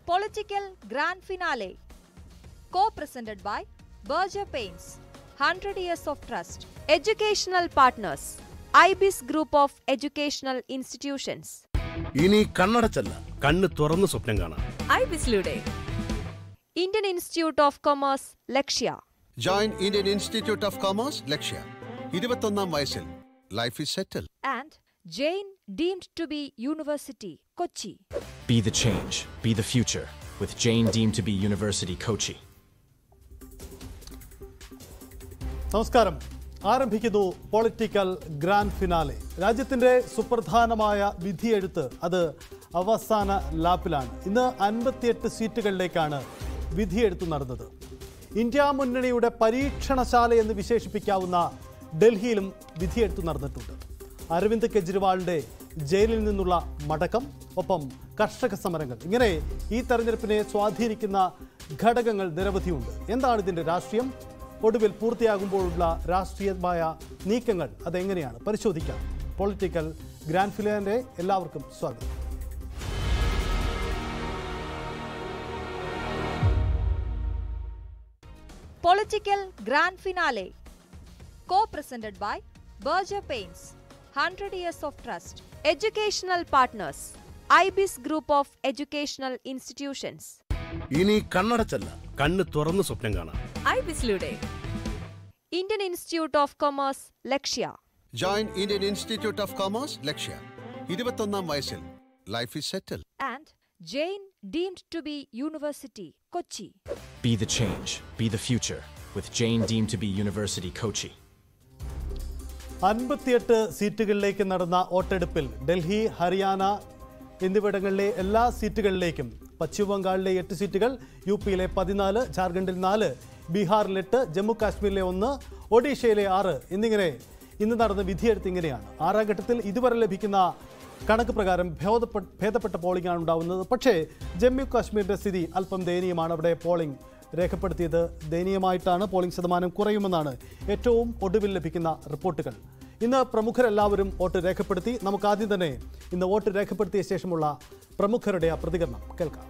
Political Grand Finale. Co presented by Berger Paints, 100 Years of Trust. Educational Partners, IBIS Group of Educational Institutions. ഇനി കണ്ണടച്ചല്ല കണ്ണ് തുറന്ന് സ്വപ്നം കാണാം ഐബിസിലൂടെ Indian institute of commerce Lakshya join Indian institute of commerce Lakshya ഇരുപത്തൊന്നാം വയസ്സിൽ life is settle and Jain deemed to be university Kochi Be the change, be the future with Jane deemed to be University Kochi. നമസ്കാരം ആരംഭിക്കുന്നു പൊളിറ്റിക്കൽ ഗ്രാൻഡ് ഫിനാലെ രാജ്യത്തിന്റെ സുപ്രധാനമായ വിധിയെഴുത്ത് അത് അവസാന ലാപ്പിലാണ് ഇന്ന് അൻപത്തിയെട്ട് സീറ്റുകളിലേക്കാണ് വിധിയെഴുത്ത് നടന്നത് ഇന്ത്യ മുന്നണിയുടെ പരീക്ഷണശാല എന്ന് വിശേഷിപ്പിക്കാവുന്ന ഡൽഹിയിലും വിധിയെഴുത്ത് നടന്നിട്ടുണ്ട് അരവിന്ദ് കെജ്രിവാളിന്റെ ജയിലിൽ നിന്നുള്ള മടക്കം ഒപ്പം കർഷക സമരങ്ങൾ ഇങ്ങനെ ഈ തെരഞ്ഞെടുപ്പിനെ സ്വാധീനിക്കുന്ന ഘടകങ്ങൾ നിരവധിയുണ്ട് എന്താണ് ഇതിന്റെ രാഷ്ട്രീയം ഒടുവിൽ പൂർത്തിയാകുമ്പോഴുള്ള രാഷ്ട്രീയമായ നീക്കങ്ങൾ അതെങ്ങനെയാണ് പരിശോധിക്കാം പൊളിറ്റിക്കൽ ഗ്രാൻഡ് ഫിലിയന്റെ എല്ലാവർക്കും സ്വാഗതം political grand finale co presented by Berger paints hundred years of trust educational partners IBS group of educational institutions ഇനി കണ്ണടച്ചല്ല കണ്ണ് തുറന്ന് സ്വപ്നം കാണാം ഐബിസിലൂടെ Indian institute of commerce Lakshya join Indian institute of commerce Lakshya ഇരുപത്തൊന്നാം വയസ്സിൽ life is settle and Jain deemed to be university Kochi Be the change, be the future with Jane deemed to be University Kochi. അൻപത്തിയെട്ട് സീറ്റുകളിലേക്ക് നടന്ന വോട്ടെടുപ്പിൽ ഡൽഹി ഹരിയാന എന്നിവിടങ്ങളിലെ എല്ലാ സീറ്റുകളിലേക്കും പശ്ചിമ ബംഗാളിലെ എട്ട് സീറ്റുകൾ യു പിയിലെ പതിനാല് ജാർഖണ്ഡിൽ നാല് ബീഹാറിൽ എട്ട് ജമ്മു കാശ്മീരിലെ ഒന്ന് ഒഡീഷയിലെ ആറ് എന്നിങ്ങനെ ഇന്ന് നടന്ന വിധിയെഴുത്ത് ഇങ്ങനെയാണ് ആറാം ഘട്ടത്തിൽ ഇതുവരെ ലഭിക്കുന്ന കണക്ക് പ്രകാരം ഭേദപ്പെ ഭേദപ്പെട്ട പോളിംഗ് ആണ് ഉണ്ടാവുന്നത് പക്ഷേ ജമ്മു കാശ്മീരിന്റെ സ്ഥിതി അല്പം ദയനീയമാണ് അവിടെ പോളിംഗ് രേഖപ്പെടുത്തിയത് ദയനീയമായിട്ടാണ് പോളിംഗ് ശതമാനം കുറയുമെന്നാണ് ഏറ്റവും ഒടുവിൽ ലഭിക്കുന്ന റിപ്പോർട്ടുകൾ ഇന്ന് പ്രമുഖരെല്ലാവരും വോട്ട് രേഖപ്പെടുത്തി നമുക്ക് ആദ്യം തന്നെ ഇന്ന് വോട്ട് രേഖപ്പെടുത്തിയ ശേഷമുള്ള പ്രമുഖരുടെ ആ പ്രതികരണം കേൾക്കാം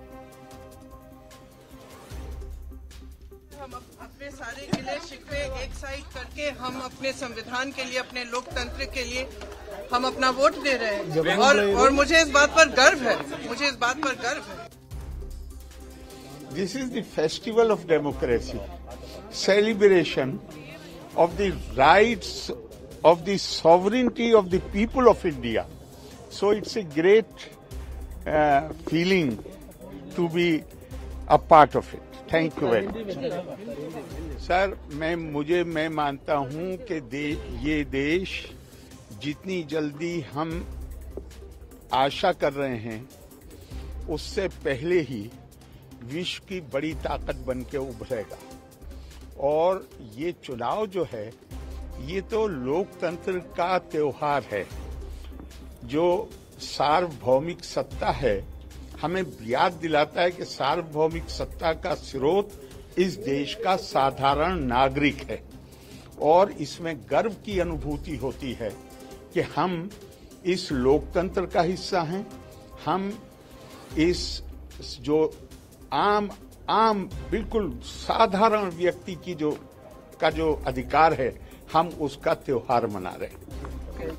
हम अप- अपने सारे गिले शिकवे एक साइड करके हम अपने संविधान के लिए अपने लोकतंत्र के लिए हम अपना वोट दे रहे हैं और और मुझे इस बात पर गर्व है मुझे इस बात पर गर्व है This is the festival of democracy, celebration of the rights of the sovereignty of the people of India. So it's a great uh, feeling to be a part of it. Thank you very much. Sir मैं मुझे मैं मानता हूं कि दे, ये देश जितनी जल्दी हम आशा कर रहे हैं उससे पहले ही विश्व की बड़ी ताकत बन के उभरेगा और ये चुनाव जो है ये तो लोकतंत्र का त्योहार है जो सार्वभौमिक सत्ता है हमें याद दिलाता है कि सार्वभौमिक सत्ता का स्रोत इस देश का साधारण नागरिक है और इसमें गर्व की अनुभूति होती है कि हम इस लोकतंत्र का हिस्सा हैं हम इस जो आम आम बिल्कुल साधारण व्यक्ति की जो का जो अधिकार है हम उसका त्योहार मना रहे हैं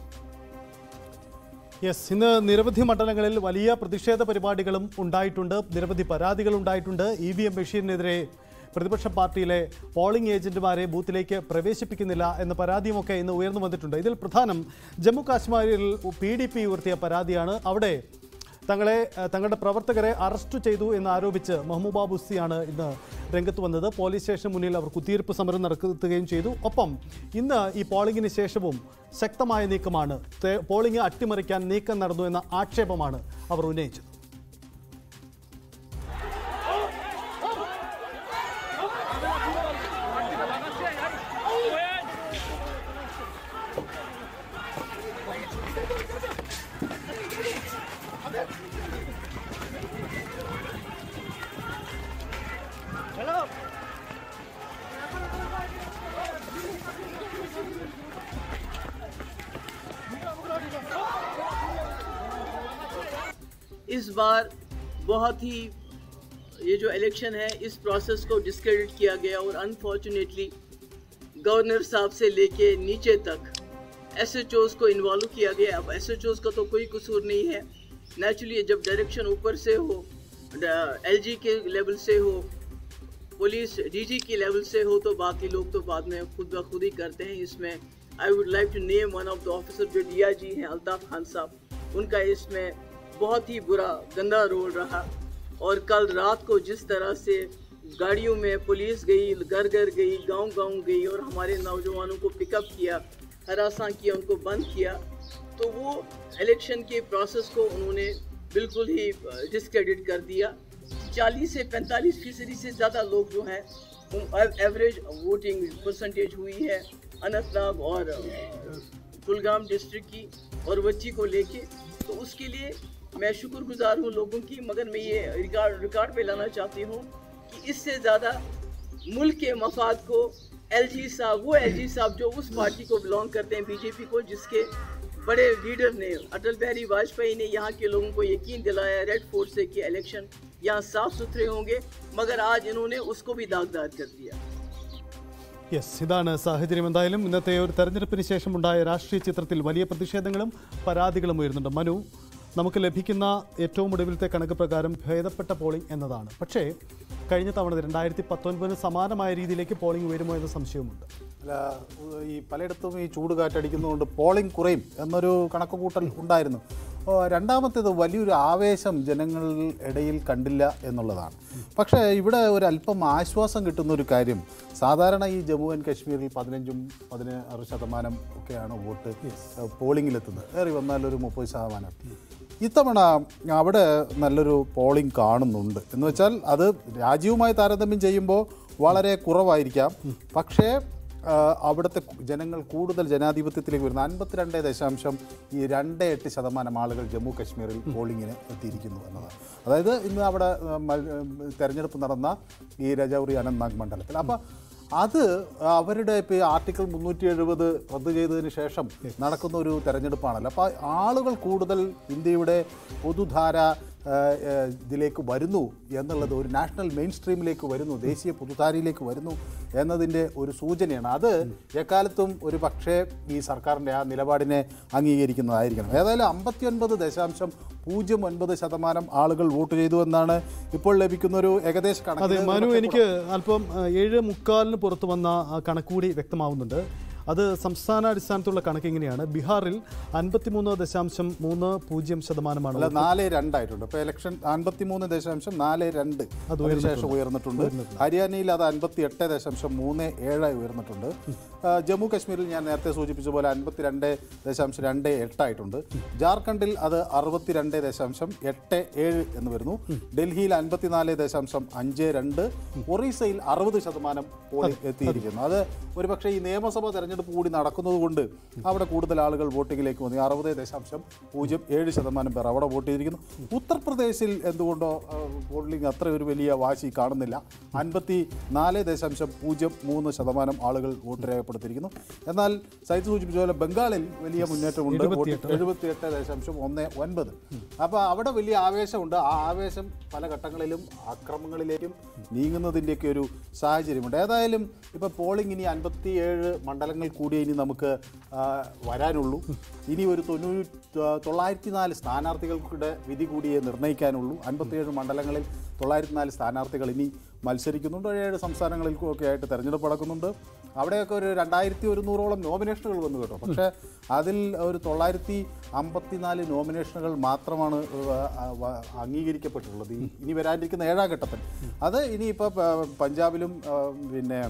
യെസ് ഇന്ന് നിരവധി മണ്ഡലങ്ങളിൽ വലിയ പ്രതിഷേധ പരിപാടികളും ഉണ്ടായിട്ടുണ്ട് നിരവധി പരാതികൾ ഉണ്ടായിട്ടുണ്ട് ഇ വി എം മെഷീനെതിരെ പ്രതിപക്ഷ പാർട്ടിയിലെ പോളിംഗ് ഏജന്റുമാരെ ബൂത്തിലേക്ക് പ്രവേശിപ്പിക്കുന്നില്ല എന്ന പരാതിയുമൊക്കെ ഇന്ന് ഉയർന്നു വന്നിട്ടുണ്ട് ഇതിൽ പ്രധാനം ജമ്മു കാശ്മീരിൽ പി ഡി പി ഉയർത്തിയ പരാതിയാണ് അവിടെ തങ്ങളെ ഏഹ്, തങ്ങളുടെ പ്രവർത്തകരെ അറസ്റ്റ് ചെയ്തു എന്ന് ആരോപിച്ച് മെഹ്മൂബ ബുസ്സിയാണ് ഇന്ന് രംഗത്ത് വന്നത് പോലീസ് സ്റ്റേഷന് മുന്നിൽ അവർ കുത്തിയിരിപ്പ് സമരം നടത്തുകയും ചെയ്തു ഒപ്പം ഇന്ന് ഈ പോളിംഗിന് ശേഷവും ശക്തമായ നീക്കമാണ് തേ- പോളിംഗ് അട്ടിമറിക്കാൻ നീക്കം നടന്നു എന്ന ആക്ഷേപമാണ് അവർ ഉന്നയിച്ചത് इस बार बहुत ही ये जो इलेक्शन है इस प्रोसेस को डिस्क्रेडिट किया गया और अनफॉर्चुनेटली गवर्नर साहब से लेके नीचे तक एस को इन्वॉल्व किया गया अब एस का तो कोई कसूर नहीं है नेचुरली जब डायरेक्शन ऊपर से हो एल के लेवल से हो पुलिस डीजी की लेवल से हो तो बाकी लोग तो बाद में खुद ब खुद ही करते हैं इसमें I would like to name one of the officer जो डी जी हैं अल्ताफ खान साहब उनका इसमें बहुत ही बुरा गंदा रोल रहा और कल रात को जिस तरह से गाड़ियों में पुलिस गई घर घर गई गांव गांव गई और हमारे नौजवानों को पिकअप किया हरासा किया उनको बंद किया तो वो इलेक्शन के प्रोसेस को उन्होंने बिल्कुल ही डिस्क्रेडिट कर दिया 40 से 45 फीसदी से ज़्यादा लोग जो हैं एवरेज वोटिंग परसेंटेज हुई है अनंतनाग और अ, कुलगाम डिस्ट्रिक्ट की और बच्ची को लेके तो उसके लिए मैं शुक्रगुजार हूँ लोगों की मगर मैं ये रिकॉर्ड रिकॉर्ड पे लाना चाहती हूँ कि इससे ज़्यादा मुल्क के मफाद को एलजी साहब वो एलजी साहब जो उस पार्टी को बिलोंग करते हैं बीजेपी को जिसके बड़े लीडर ने अटल बिहारी वाजपेयी ने यहाँ के लोगों को यकीन दिलाया रेड फोर्ट से कि इलेक्शन यहाँ साफ सुथरे होंगे मगर आज इन्होंने उसको भी दागदार कर दिया യെസ് ഇതാണ് സാഹചര്യം എന്തായാലും ഇന്നത്തെ ഒരു തെരഞ്ഞെടുപ്പിന് ശേഷമുണ്ടായ രാഷ്ട്രീയ ചിത്രത്തിൽ വലിയ പ്രതിഷേധങ്ങളും പരാതികളും ഉയരുന്നുണ്ട് മനു നമുക്ക് ലഭിക്കുന്ന ഏറ്റവും ഒടുവിലത്തെ കണക്ക് പ്രകാരം ഭേദപ്പെട്ട പോളിംഗ് എന്നതാണ് പക്ഷേ കഴിഞ്ഞ തവണ രണ്ടായിരത്തി പത്തൊൻപതിന് സമാനമായ രീതിയിലേക്ക് പോളിംഗ് ഉയരുമോ എന്ന സംശയവുമുണ്ട് അല്ല ഈ പലയിടത്തും ഈ ചൂട് കാറ്റടിക്കുന്നതുകൊണ്ട് പോളിംഗ് കുറയും എന്നൊരു കണക്കുകൂട്ടൽ ഉണ്ടായിരുന്നു ഓ, രണ്ടാമത്തേത് വലിയൊരു ആവേശം ജനങ്ങളിൽ ഇടയിൽ കണ്ടില്ല എന്നുള്ളതാണ് പക്ഷേ ഇവിടെ ഒരു അല്പം ആശ്വാസം കിട്ടുന്ന ഒരു കാര്യം സാധാരണ ഈ ജമ്മു ആൻഡ് കാശ്മീരിൽ പതിനഞ്ചും പതിനാറ് ശതമാനം ഒക്കെയാണ് വോട്ട് പോളിങ്ങിലെത്തുന്നത് ഏറി വന്നാൽ ഒരു മുപ്പത് ശതമാനം ഇത്തവണ അവിടെ നല്ലൊരു പോളിംഗ് കാണുന്നുണ്ട് എന്ന് വെച്ചാൽ അത് രാജ്യവുമായി താരതമ്യം ചെയ്യുമ്പോൾ വളരെ കുറവായിരിക്കാം പക്ഷേ ആ, അവിടുത്തെ കു- ജനങ്ങൾ കൂടുതൽ ജനാധിപത്യത്തിലേക്ക് വരുന്നു അൻപത്തിരണ്ട് ദശാംശം ഈ രണ്ട് എട്ട് ശതമാനം ആളുകൾ ജമ്മു കാശ്മീരിൽ പോളിങ്ങിന് എത്തിയിരിക്കുന്നു എന്നതാണ് അതായത് ഇന്ന് അവിടെ ആ, മൽ- തെരഞ്ഞെടുപ്പ് നടന്ന ഈ രജൌറി അനന്ത്നാഗ് മണ്ഡലത്തിൽ അപ്പോൾ അത് അവരുടെ ഇപ്പോൾ ഈ ആർട്ടിക്കിൾ മുന്നൂറ്റി എഴുപത് റദ്ദ് ചെയ്തതിന് ശേഷം നടക്കുന്ന ഒരു തെരഞ്ഞെടുപ്പാണല്ലോ അപ്പോൾ ആളുകൾ കൂടുതൽ ഇന്ത്യയുടെ പൊതുധാര ആ, ആ, ഇതിലേക്ക് വരുന്നു എന്നുള്ളത് ഒരു നാഷണൽ മെയിൻ സ്ട്രീമിലേക്ക് വരുന്നു ദേശീയ പൊതുധാരയിലേക്ക് വരുന്നു എന്നതിൻ്റെ ഒരു സൂചനയാണ് അത് എക്കാലത്തും ഒരു പക്ഷേ ഈ സർക്കാരിൻ്റെ ആ നിലപാടിനെ അംഗീകരിക്കുന്നതായിരിക്കണം ഏതായാലും അമ്പത്തിയൊൻപത് ദശാംശം പൂജ്യം ഒൻപത് ശതമാനം ആളുകൾ വോട്ട് ചെയ്തു എന്നാണ് ഇപ്പോൾ ലഭിക്കുന്ന ഒരു ഏകദേശ കണക്ക് അതെ ഇത് മനു പക്ഷേ എനിക്ക് അല്പം ആ, ഏഴ് മുക്കാലിന് പുറത്തു വന്ന ആ കണക്കുകൂടി വ്യക്തമാവുന്നുണ്ട് അത് സംസ്ഥാനാടിസ്ഥാനത്തുള്ള കണക്ക് ഇങ്ങനെയാണ് ബീഹാറിൽ അൻപത്തിമൂന്ന് ദശാംശം മൂന്ന് പൂജ്യം ശതമാനമാണ് അല്ല നാല് രണ്ടായിട്ടുണ്ട് ഇപ്പോൾ ഇലക്ഷൻ അൻപത്തിമൂന്ന് ദശാംശം നാല് രണ്ട് അതിനുശേഷം ഉയർന്നിട്ടുണ്ട് ഹരിയാനയിൽ അത് അൻപത്തി എട്ട് ദശാംശം മൂന്ന് ഏഴായി ഉയർന്നിട്ടുണ്ട് ആ, ജമ്മു കാശ്മീരിൽ ഞാൻ നേരത്തെ സൂചിപ്പിച്ച പോലെ അൻപത്തിരണ്ട് ദശാംശം രണ്ട് എട്ടായിട്ടുണ്ട് ജാർഖണ്ഡിൽ അത് അറുപത്തിരണ്ട് ദശാംശം എട്ട് ഏഴ് എന്ന് വരുന്നു ഡൽഹിയിൽ അൻപത്തിനാല് ദശാംശം അഞ്ച് രണ്ട് ഒറീസയിൽ അറുപത് ശതമാനം പോളിംഗ് എത്തിയിരിക്കുന്നു അത് ഒരുപക്ഷെ ഈ നിയമസഭാ തെരഞ്ഞെടുപ്പ് കൂടി നടക്കുന്നത് കൊണ്ട് അവിടെ കൂടുതൽ ആളുകൾ വോട്ടിങ്ങിലേക്ക് വന്നു അറുപത് ദശാംശം പൂജ്യം ഏഴ് ശതമാനം പേർ അവിടെ വോട്ട് ചെയ്തിരിക്കുന്നു ഉത്തർപ്രദേശിൽ എന്തുകൊണ്ടോ ആ, പോളിംഗ് അത്ര ഒരു വലിയ വാശി കാണുന്നില്ല അൻപത്തി നാല് ദശാംശം പൂജ്യം മൂന്ന് ശതമാനം ആളുകൾ വോട്ട് രേഖപ്പെടുത്തിയിരിക്കുന്നു എന്നാൽ സൈറ്റ് സൂചിപ്പിച്ച പോലെ ബംഗാളിൽ വലിയ മുന്നേറ്റമുണ്ട് വോട്ട് എഴുപത്തിയെട്ട് ദശാംശം ഒന്ന് ഒൻപത് അപ്പോൾ അവിടെ വലിയ ആവേശമുണ്ട് ആ ആവേശം പല ഘട്ടങ്ങളിലും അക്രമങ്ങളിലേക്കും നീങ്ങുന്നതിൻ്റെയൊക്കെ ഒരു സാഹചര്യമുണ്ട് ഏതായാലും ഇപ്പോൾ പോളിംഗ് ഇനി അൻപത്തിയേഴ് മണ്ഡലങ്ങൾ കൂടി ഇനി നമുക്ക് ആ, വരാനുള്ളൂ ഇനി ഒരു തൊണ്ണൂറ്റി തൊള്ളായിരത്തി നാല് സ്ഥാനാർത്ഥികളുടെ വിധി കൂടിയേ നിർണ്ണയിക്കാനുള്ളൂ അൻപത്തിയേഴ് മണ്ഡലങ്ങളിൽ തൊള്ളായിരത്തി നാല് സ്ഥാനാർത്ഥികൾ ഇനി മത്സരിക്കുന്നുണ്ട് ഏഴ് സംസ്ഥാനങ്ങളിൽക്കൊക്കെ ആയിട്ട് തെരഞ്ഞെടുപ്പ് നടക്കുന്നുണ്ട് അവിടെയൊക്കെ ഒരു രണ്ടായിരത്തി ഒരുന്നൂറോളം നോമിനേഷനുകൾ വന്നു കേട്ടോ പക്ഷേ അതിൽ ഒരു തൊള്ളായിരത്തി അമ്പത്തിനാല് നോമിനേഷനുകൾ മാത്രമാണ് വ- വ- അംഗീകരിക്കപ്പെട്ടിട്ടുള്ളത് ഈ- ഇനി വരാനിരിക്കുന്ന ഏഴാം ഘട്ടത്തിൽ അത് ഇനിയിപ്പോൾ പഞ്ചാബിലും ആ, പിന്നെ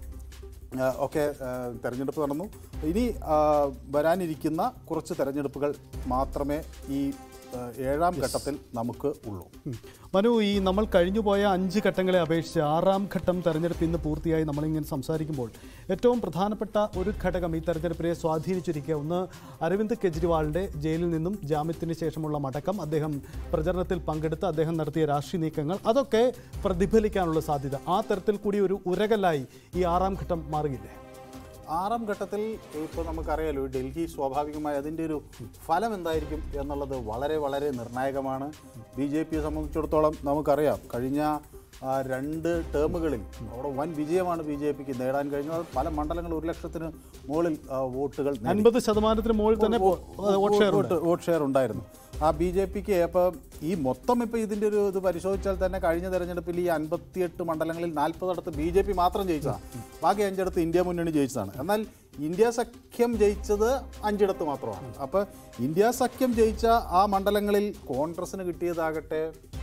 ആ, ഒക്കെ ആ, തെരഞ്ഞെടുപ്പ് നടന്നു ഇനി ആ, വരാനിരിക്കുന്ന കുറച്ച് തെരഞ്ഞെടുപ്പുകൾ മാത്രമേ ഈ ആ, ഏഴാം ഘട്ടത്തിൽ നമുക്ക് ഉള്ളൂ മനു ഈ നമ്മൾ കഴിഞ്ഞുപോയ അഞ്ച് ഘട്ടങ്ങളെ അപേക്ഷിച്ച് ആറാം ഘട്ടം തെരഞ്ഞെടുപ്പ് ഇന്ന് പൂർത്തിയായി നമ്മളിങ്ങനെ സംസാരിക്കുമ്പോൾ ഏറ്റവും പ്രധാനപ്പെട്ട ഒരു ഘടകം ഈ തെരഞ്ഞെടുപ്പിനെ സ്വാധീനിച്ചിരിക്കുക ഒന്ന് അരവിന്ദ് കെജ്രിവാളിൻ്റെ ജയിലിൽ നിന്നും ജാമ്യത്തിന് ശേഷമുള്ള മടക്കം അദ്ദേഹം പ്രചരണത്തിൽ പങ്കെടുത്ത് അദ്ദേഹം നടത്തിയ രാഷ്ട്രീയ നീക്കങ്ങൾ അതൊക്കെ പ്രതിഫലിക്കാനുള്ള സാധ്യത ആ തരത്തിൽ കൂടി ഒരു ഉരകലായി ഈ ആറാം ഘട്ടം മാറുകയില്ലേ ആറാം ഘട്ടത്തിൽ ഇപ്പോൾ നമുക്കറിയാലോ ഡൽഹി സ്വാഭാവികമായി അതിൻ്റെ ഒരു ഫലം എന്തായിരിക്കും എന്നുള്ളത് വളരെ വളരെ നിർണായകമാണ് ബി ജെ പിയെ സംബന്ധിച്ചിടത്തോളം നമുക്കറിയാം കഴിഞ്ഞ ആ, രണ്ട് ടേമുകളിൽ അവിടെ വൻ വിജയമാണ് ബി ജെ പിക്ക് നേടാൻ കഴിഞ്ഞത് അത് പല മണ്ഡലങ്ങൾ ഒരു ലക്ഷത്തിന് മുകളിൽ ആ, വോട്ടുകൾ നേടി. അൻപത് ശതമാനത്തിന് മുകളിൽ തന്നെ പോ- വോട്ട് ഷെയർ ഉണ്ട്. വോട്ട് വോട്ട് ഷെയർ ഉണ്ടായിരുന്നു ആ ബി ജെ പിക്ക് ഇപ്പം ഈ മൊത്തം ഇപ്പോൾ ഇതിൻ്റെ ഒരു ഇത് പരിശോധിച്ചാൽ തന്നെ കഴിഞ്ഞ തെരഞ്ഞെടുപ്പിൽ ഈ അൻപത്തിയെട്ട് മണ്ഡലങ്ങളിൽ നാൽപ്പതിടത്ത് ബി ജെ പി മാത്രം ജയിച്ചതാണ് ബാക്കി അഞ്ചിടത്ത് ഇന്ത്യ മുന്നണി ജയിച്ചതാണ് എന്നാൽ ഇന്ത്യ സഖ്യം ജയിച്ചത് അഞ്ചിടത്ത് മാത്രമാണ് അപ്പോൾ ഇന്ത്യ സഖ്യം ജയിച്ച ആ മണ്ഡലങ്ങളിൽ കോൺഗ്രസിന് കിട്ടിയതാകട്ടെ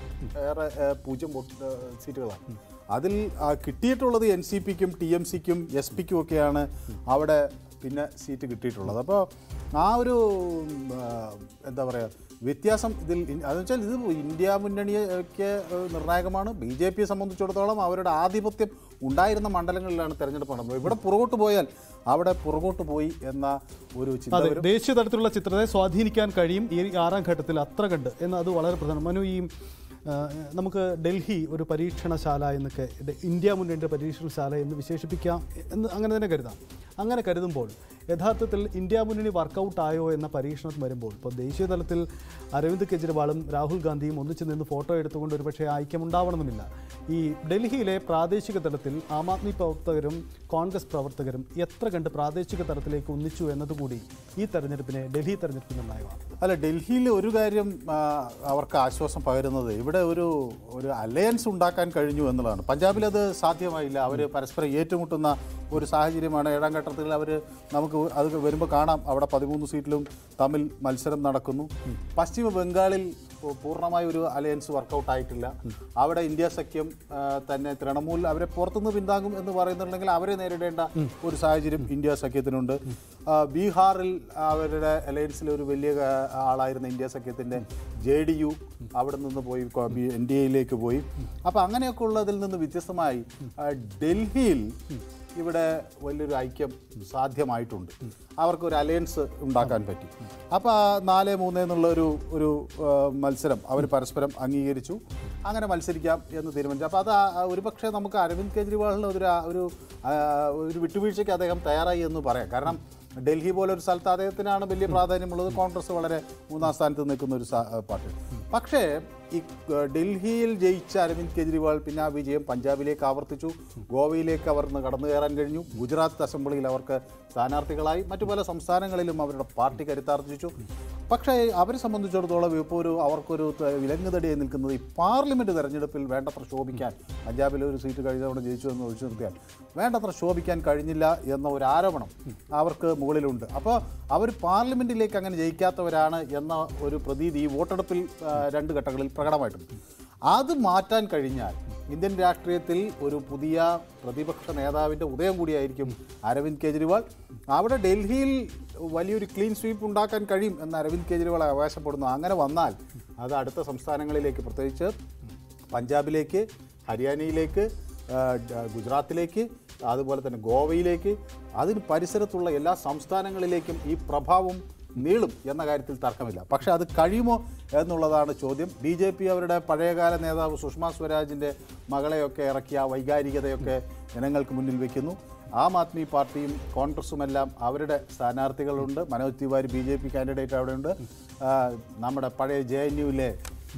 ഏറെ ഏ, പൂജ്യം വോട്ട് ഏ, സീറ്റുകളാണ് അതിൽ ആ, കിട്ടിയിട്ടുള്ളത് എൻ സി പിക്കും ടി എം സിക്കും എസ് പിക്കും ഒക്കെയാണ് അവിടെ പിന്നെ സീറ്റ് കിട്ടിയിട്ടുള്ളത് അപ്പോൾ ആ ഒരു ഉം, ആ, എന്താ പറയുക വ്യത്യാസം ഇതിൽ ഇൻ- അതെന്ന് വെച്ചാൽ ഇത് ഇന്ത്യ മുന്നണിയൊക്കെ ഏഹ്, നിർണായകമാണ് ബി ജെ പിയെ സംബന്ധിച്ചിടത്തോളം അവരുടെ ആധിപത്യം ഉണ്ടായിരുന്ന മണ്ഡലങ്ങളിലാണ് തെരഞ്ഞെടുപ്പ് നടന്നത് ഇവിടെ പുറകോട്ട് പോയാൽ അവിടെ പുറകോട്ട് പോയി എന്ന ഒരു ചിന്ത അതെ വരും ദേശീയ തലത്തിലുള്ള ചിത്രത്തെ സ്വാധീനിക്കാൻ കഴിയും ഈ ആറാം ഘട്ടത്തിൽ അത്ര കണ്ട് എന്ന് അത് വളരെ പ്രധാനം മനു ഈ ആ, നമുക്ക് ഡൽഹി ഒരു പരീക്ഷണശാല എന്നൊക്കെ ഡ- ഇന്ത്യ മുന്നണിയുടെ പരീക്ഷണശാല എന്ന് വിശേഷിപ്പിക്കാം എന്ന് അങ്ങനെ തന്നെ കരുതാം അങ്ങനെ കരുതുമ്പോൾ യഥാർത്ഥത്തിൽ ഇന്ത്യ മുന്നണി വർക്കൗട്ട് ആയോ എന്ന പരീക്ഷണം വരുമ്പോൾ ഇപ്പോൾ ദേശീയ തലത്തിൽ അരവിന്ദ് കെജ്രിവാളും രാഹുൽ ഗാന്ധിയും ഒന്നിച്ചു നിന്ന് ഫോട്ടോ എടുത്തുകൊണ്ട് ഒരുപക്ഷെ ഐക്യമുണ്ടാവണമെന്നില്ല ഈ ഡൽഹിയിലെ പ്രാദേശിക തലത്തിൽ ആം ആദ്മി പ്രവർത്തകരും കോൺഗ്രസ് പ്രവർത്തകരും എത്ര കണ്ട് പ്രാദേശിക തലത്തിലേക്ക് ഒന്നിച്ചു എന്നതുകൂടി ഈ തെരഞ്ഞെടുപ്പിനെ ഡൽഹി തെരഞ്ഞെടുപ്പിന് നിർണായകമാണ് അല്ല ഡൽഹിയിൽ ഒരു കാര്യം ആ, അവർക്ക് ആശ്വാസം പകരുന്നത് ഇവിടെ ഒരു ഒരു അലയൻസ് ഉണ്ടാക്കാൻ കഴിഞ്ഞു എന്നുള്ളതാണ് പഞ്ചാബിൽ അത് സാധ്യമായില്ല അവർ പരസ്പരം ഏറ്റുമുട്ടുന്ന ഒരു സാഹചര്യമാണ് ഏഴാം ഘട്ടത്തിൽ അവർ നമുക്ക് അത് വരുമ്പോൾ കാണാം അവിടെ പതിമൂന്ന് സീറ്റിലും തമ്മിൽ മത്സരം നടക്കുന്നു പശ്ചിമ ബംഗാളിൽ പൂ- പൂർണ്ണമായ ഒരു അലയൻസ് വർക്കൗട്ട് ആയിട്ടില്ല അവിടെ ഇന്ത്യ സഖ്യം ആ, തന്നെ തൃണമൂൽ അവരെ പുറത്തുനിന്ന് പിന്താങ്ങും എന്ന് പറയുന്നുണ്ടെങ്കിൽ അവരെ നേരിടേണ്ട ഒരു സാഹചര്യം ഇന്ത്യ സഖ്യത്തിനുണ്ട് ആ, ബീഹാറിൽ അവരുടെ അലയൻസിലെ ഒരു വലിയ ആ, ആളായിരുന്ന ഇന്ത്യ സഖ്യത്തിൻ്റെ ജെ ഡി യു അവിടെ നിന്ന് പോയി എൻ ഡി എയിലേക്ക് പോയി അപ്പോൾ അങ്ങനെയൊക്കെ ഉള്ളതിൽ നിന്ന് വ്യത്യസ്തമായി ആ, ഡൽഹിയിൽ ഇവിടെ വലിയൊരു ഐക്യം സാധ്യമായിട്ടുണ്ട് അവർക്ക് ഒരു അലയൻസ് ഉണ്ടാക്കാൻ പറ്റി അപ്പോൾ ആ നാല് മൂന്ന് എന്നുള്ള ഒരു ഒരു ആ, മത്സരം അവർ പരസ്പരം അംഗീകരിച്ചു അങ്ങനെ മത്സരിക്കാം എന്ന് തീരുമാനിച്ചു അപ്പോൾ അത് ആ- ആ ഒരുപക്ഷെ നമുക്ക് അരവിന്ദ് കെജ്രിവാളിന് ഒരു ആ- ഒരു ആ, ഒരു വിട്ടുവീഴ്ചയ്ക്ക് അദ്ദേഹം തയ്യാറായി എന്ന് പറയാം കാരണം ഡൽഹി പോലെ ഒരു സ്ഥലത്ത് അദ്ദേഹത്തിനാണ് വലിയ പ്രാധാന്യമുള്ളത് കോൺഗ്രസ് വളരെ മൂന്നാം സ്ഥാനത്ത് നിൽക്കുന്ന ഒരു സാ- പാർട്ടി പക്ഷേ ഈ ഏഹ്, ഡൽഹിയിൽ ജയിച്ച അരവിന്ദ് കെജ്രിവാൾ പിന്നെ ആ വിജയം പഞ്ചാബിലേക്ക് ആവർത്തിച്ചു ഗോവയിലേക്ക് അവർ കടന്നു കയറാൻ കഴിഞ്ഞു ഗുജറാത്ത് അസംബ്ലിയിൽ അവർക്ക് സ്ഥാനാർത്ഥികളായി മറ്റു പല സംസ്ഥാനങ്ങളിലും അവരുടെ പാർട്ടി കരുത്താർജിച്ചു പക്ഷേ അവരെ സംബന്ധിച്ചിടത്തോളം ഇപ്പോൾ ഒരു അവർക്കൊരു ത- വിലങ്ങുതടിയായി നിൽക്കുന്നത് ഈ പാർലമെൻറ്റ് തെരഞ്ഞെടുപ്പിൽ വേണ്ടത്ര ശോഭിക്കാൻ പഞ്ചാബിൽ ഒരു സീറ്റ് കഴിഞ്ഞ തവണ ജയിച്ചു എന്ന് ഒഴിച്ചു നിർത്തിയാൽ വേണ്ടത്ര ശോഭിക്കാൻ കഴിഞ്ഞില്ല എന്ന ഒരു ആരോപണം അവർക്ക് മുകളിലുണ്ട് അപ്പോൾ അവർ പാർലമെൻറ്റിലേക്ക് അങ്ങനെ ജയിക്കാത്തവരാണ് എന്ന ഒരു പ്രതീതി ഈ വോട്ടെടുപ്പിൽ ആ, രണ്ട് ഘട്ടങ്ങളിൽ പ്രകടമായിട്ടുണ്ട് അത് മാറ്റാൻ കഴിഞ്ഞാൽ ഇന്ത്യൻ രാഷ്ട്രീയത്തിൽ ഒരു പുതിയ പ്രതിപക്ഷ നേതാവിൻ്റെ ഉദയം കൂടിയായിരിക്കും അരവിന്ദ് കെജ്രിവാൾ അവിടെ ഡൽഹിയിൽ വലിയൊരു ക്ലീൻ സ്വീപ്പ് ഉണ്ടാക്കാൻ കഴിയും എന്ന് അരവിന്ദ് കെജ്രിവാൾ അവകാശപ്പെടുന്നു അങ്ങനെ വന്നാൽ അത് അടുത്ത സംസ്ഥാനങ്ങളിലേക്ക് പ്രത്യേകിച്ച് പഞ്ചാബിലേക്ക് ഹരിയാനയിലേക്ക് ആ, ഡ- ഗുജറാത്തിലേക്ക് അതുപോലെ തന്നെ ഗോവയിലേക്ക് അതിന് പരിസരത്തുള്ള എല്ലാ സംസ്ഥാനങ്ങളിലേക്കും ഈ പ്രഭാവം നീളും എന്ന കാര്യത്തിൽ തർക്കമില്ല പക്ഷേ അത് കഴിയുമോ എന്നുള്ളതാണ് ചോദ്യം ബി ജെ പി അവരുടെ പഴയകാല നേതാവ് സുഷമ സ്വരാജിൻ്റെ മകളെയൊക്കെ ഇറക്കിയ ആ വൈകാരികതയൊക്കെ ജനങ്ങൾക്ക് മുന്നിൽ വയ്ക്കുന്നു ആം ആദ്മി പാർട്ടിയും കോൺഗ്രസുമെല്ലാം അവരുടെ സ്ഥാനാർത്ഥികളുണ്ട് Manoj Tiwari B J P candidate അവിടെയുണ്ട് ആ, നമ്മുടെ പഴയ ജെ എൻ യുവിലെ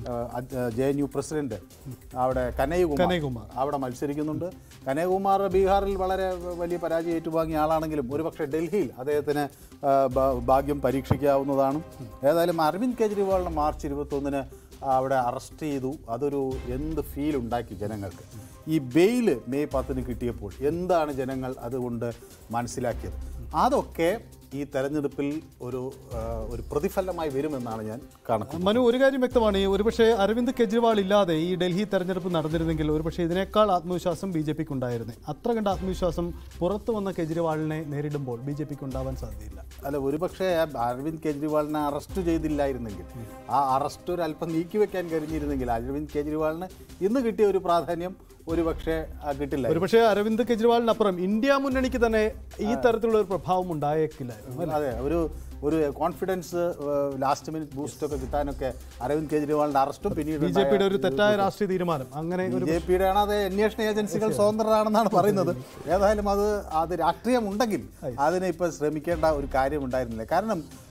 ജെ എൻ യു പ്രസിഡന്റ് അവിടെ കനയ്യകുമാർ കനയ്യകുമാർ. അവിടെ മത്സരിക്കുന്നുണ്ട് കനയ്യകുമാർ ബീഹാറിൽ വളരെ വലിയ പരാജയം ഏറ്റുവാങ്ങിയ ആളാണെങ്കിലും ഒരുപക്ഷെ ഡൽഹിയിൽ അദ്ദേഹത്തിന് ആ, ഭ- ഭാഗ്യം പരീക്ഷിക്കാവുന്നതാണ് ഏതായാലും അരവിന്ദ് കെജ്രിവാളിനെ മാർച്ച് ഇരുപത്തൊന്നിന് അവിടെ അറസ്റ്റ് ചെയ്തു അതൊരു എന്ത് ഫീൽ ഉണ്ടാക്കി ജനങ്ങൾക്ക് ഈ ബെയിൽ മെയ് പത്തിന് കിട്ടിയപ്പോൾ എന്താണ് ജനങ്ങൾ അതുകൊണ്ട് മനസ്സിലാക്കിയത് അതൊക്കെ ഈ തെരഞ്ഞെടുപ്പിൽ ഒരു ആ, ഒരു പ്രതിഫലമായി വരുമെന്നാണ് ഞാൻ കണക്ക് മനു ഒരു കാര്യം വ്യക്തമാണ് ഈ ഒരുപക്ഷെ അരവിന്ദ് കെജ്രിവാൾ ഇല്ലാതെ ഈ ഡൽഹി തെരഞ്ഞെടുപ്പ് നടന്നിരുന്നെങ്കിൽ ഒരുപക്ഷെ ഇതിനേക്കാൾ ആത്മവിശ്വാസം ബി ജെ പിക്ക് ഉണ്ടായിരുന്നു അത്ര കണ്ട ആത്മവിശ്വാസം പുറത്തു വന്ന കെജ്രിവാളിനെ നേരിടുമ്പോൾ ബി ജെ പിക്ക് ഉണ്ടാവാൻ സാധ്യതയില്ല അല്ല ഒരുപക്ഷെ അരവിന്ദ് കെജ്രിവാളിനെ അറസ്റ്റ് ചെയ്തില്ലായിരുന്നെങ്കിൽ ആ അറസ്റ്റ് ഒരു അല്പം നീക്കി വെക്കാൻ കഴിഞ്ഞിരുന്നെങ്കിൽ അരവിന്ദ് കെജ്രിവാളിന് ഇന്ന് കിട്ടിയ ഒരു പ്രാധാന്യം ഒരുപക്ഷെ ആ, കിട്ടില്ല ഒരുപക്ഷെ അരവിന്ദ് കെജ്രിവാളിനപ്പുറം ഇന്ത്യ മുന്നണിക്ക് തന്നെ ഈ തരത്തിലുള്ള ഒരു പ്രഭാവം ഉണ്ടായേക്കില്ലായിരുന്നു അല്ലേ? അതെ ഒരു ഒരു കോൺഫിഡൻസ് ലാസ്റ്റ് മിനിറ്റ് ബൂസ്റ്റ് ഒക്കെ കിട്ടാനൊക്കെ അരവിന്ദ് കെജ്രിവാളിന്റെ അറസ്റ്റും പിന്നീട് ബി ജെ പിയുടെ ഒരു തെറ്റായ രാഷ്ട്രീയ തീരുമാനം അങ്ങനെ ബി ഒരു ജെ പിയുടെ ആണ് അത് അന്വേഷണ ഏജൻസികൾ സ്വതന്ത്രരാണെന്നാണ് പറയുന്നത് ഏതായാലും അത് അത് രാഷ്ട്രീയം ഉണ്ടെങ്കിൽ അതിനെ ഇപ്പൊ ശ്രമിക്കേണ്ട ഒരു കാര്യം ഉണ്ടായിരുന്നില്ല കാരണം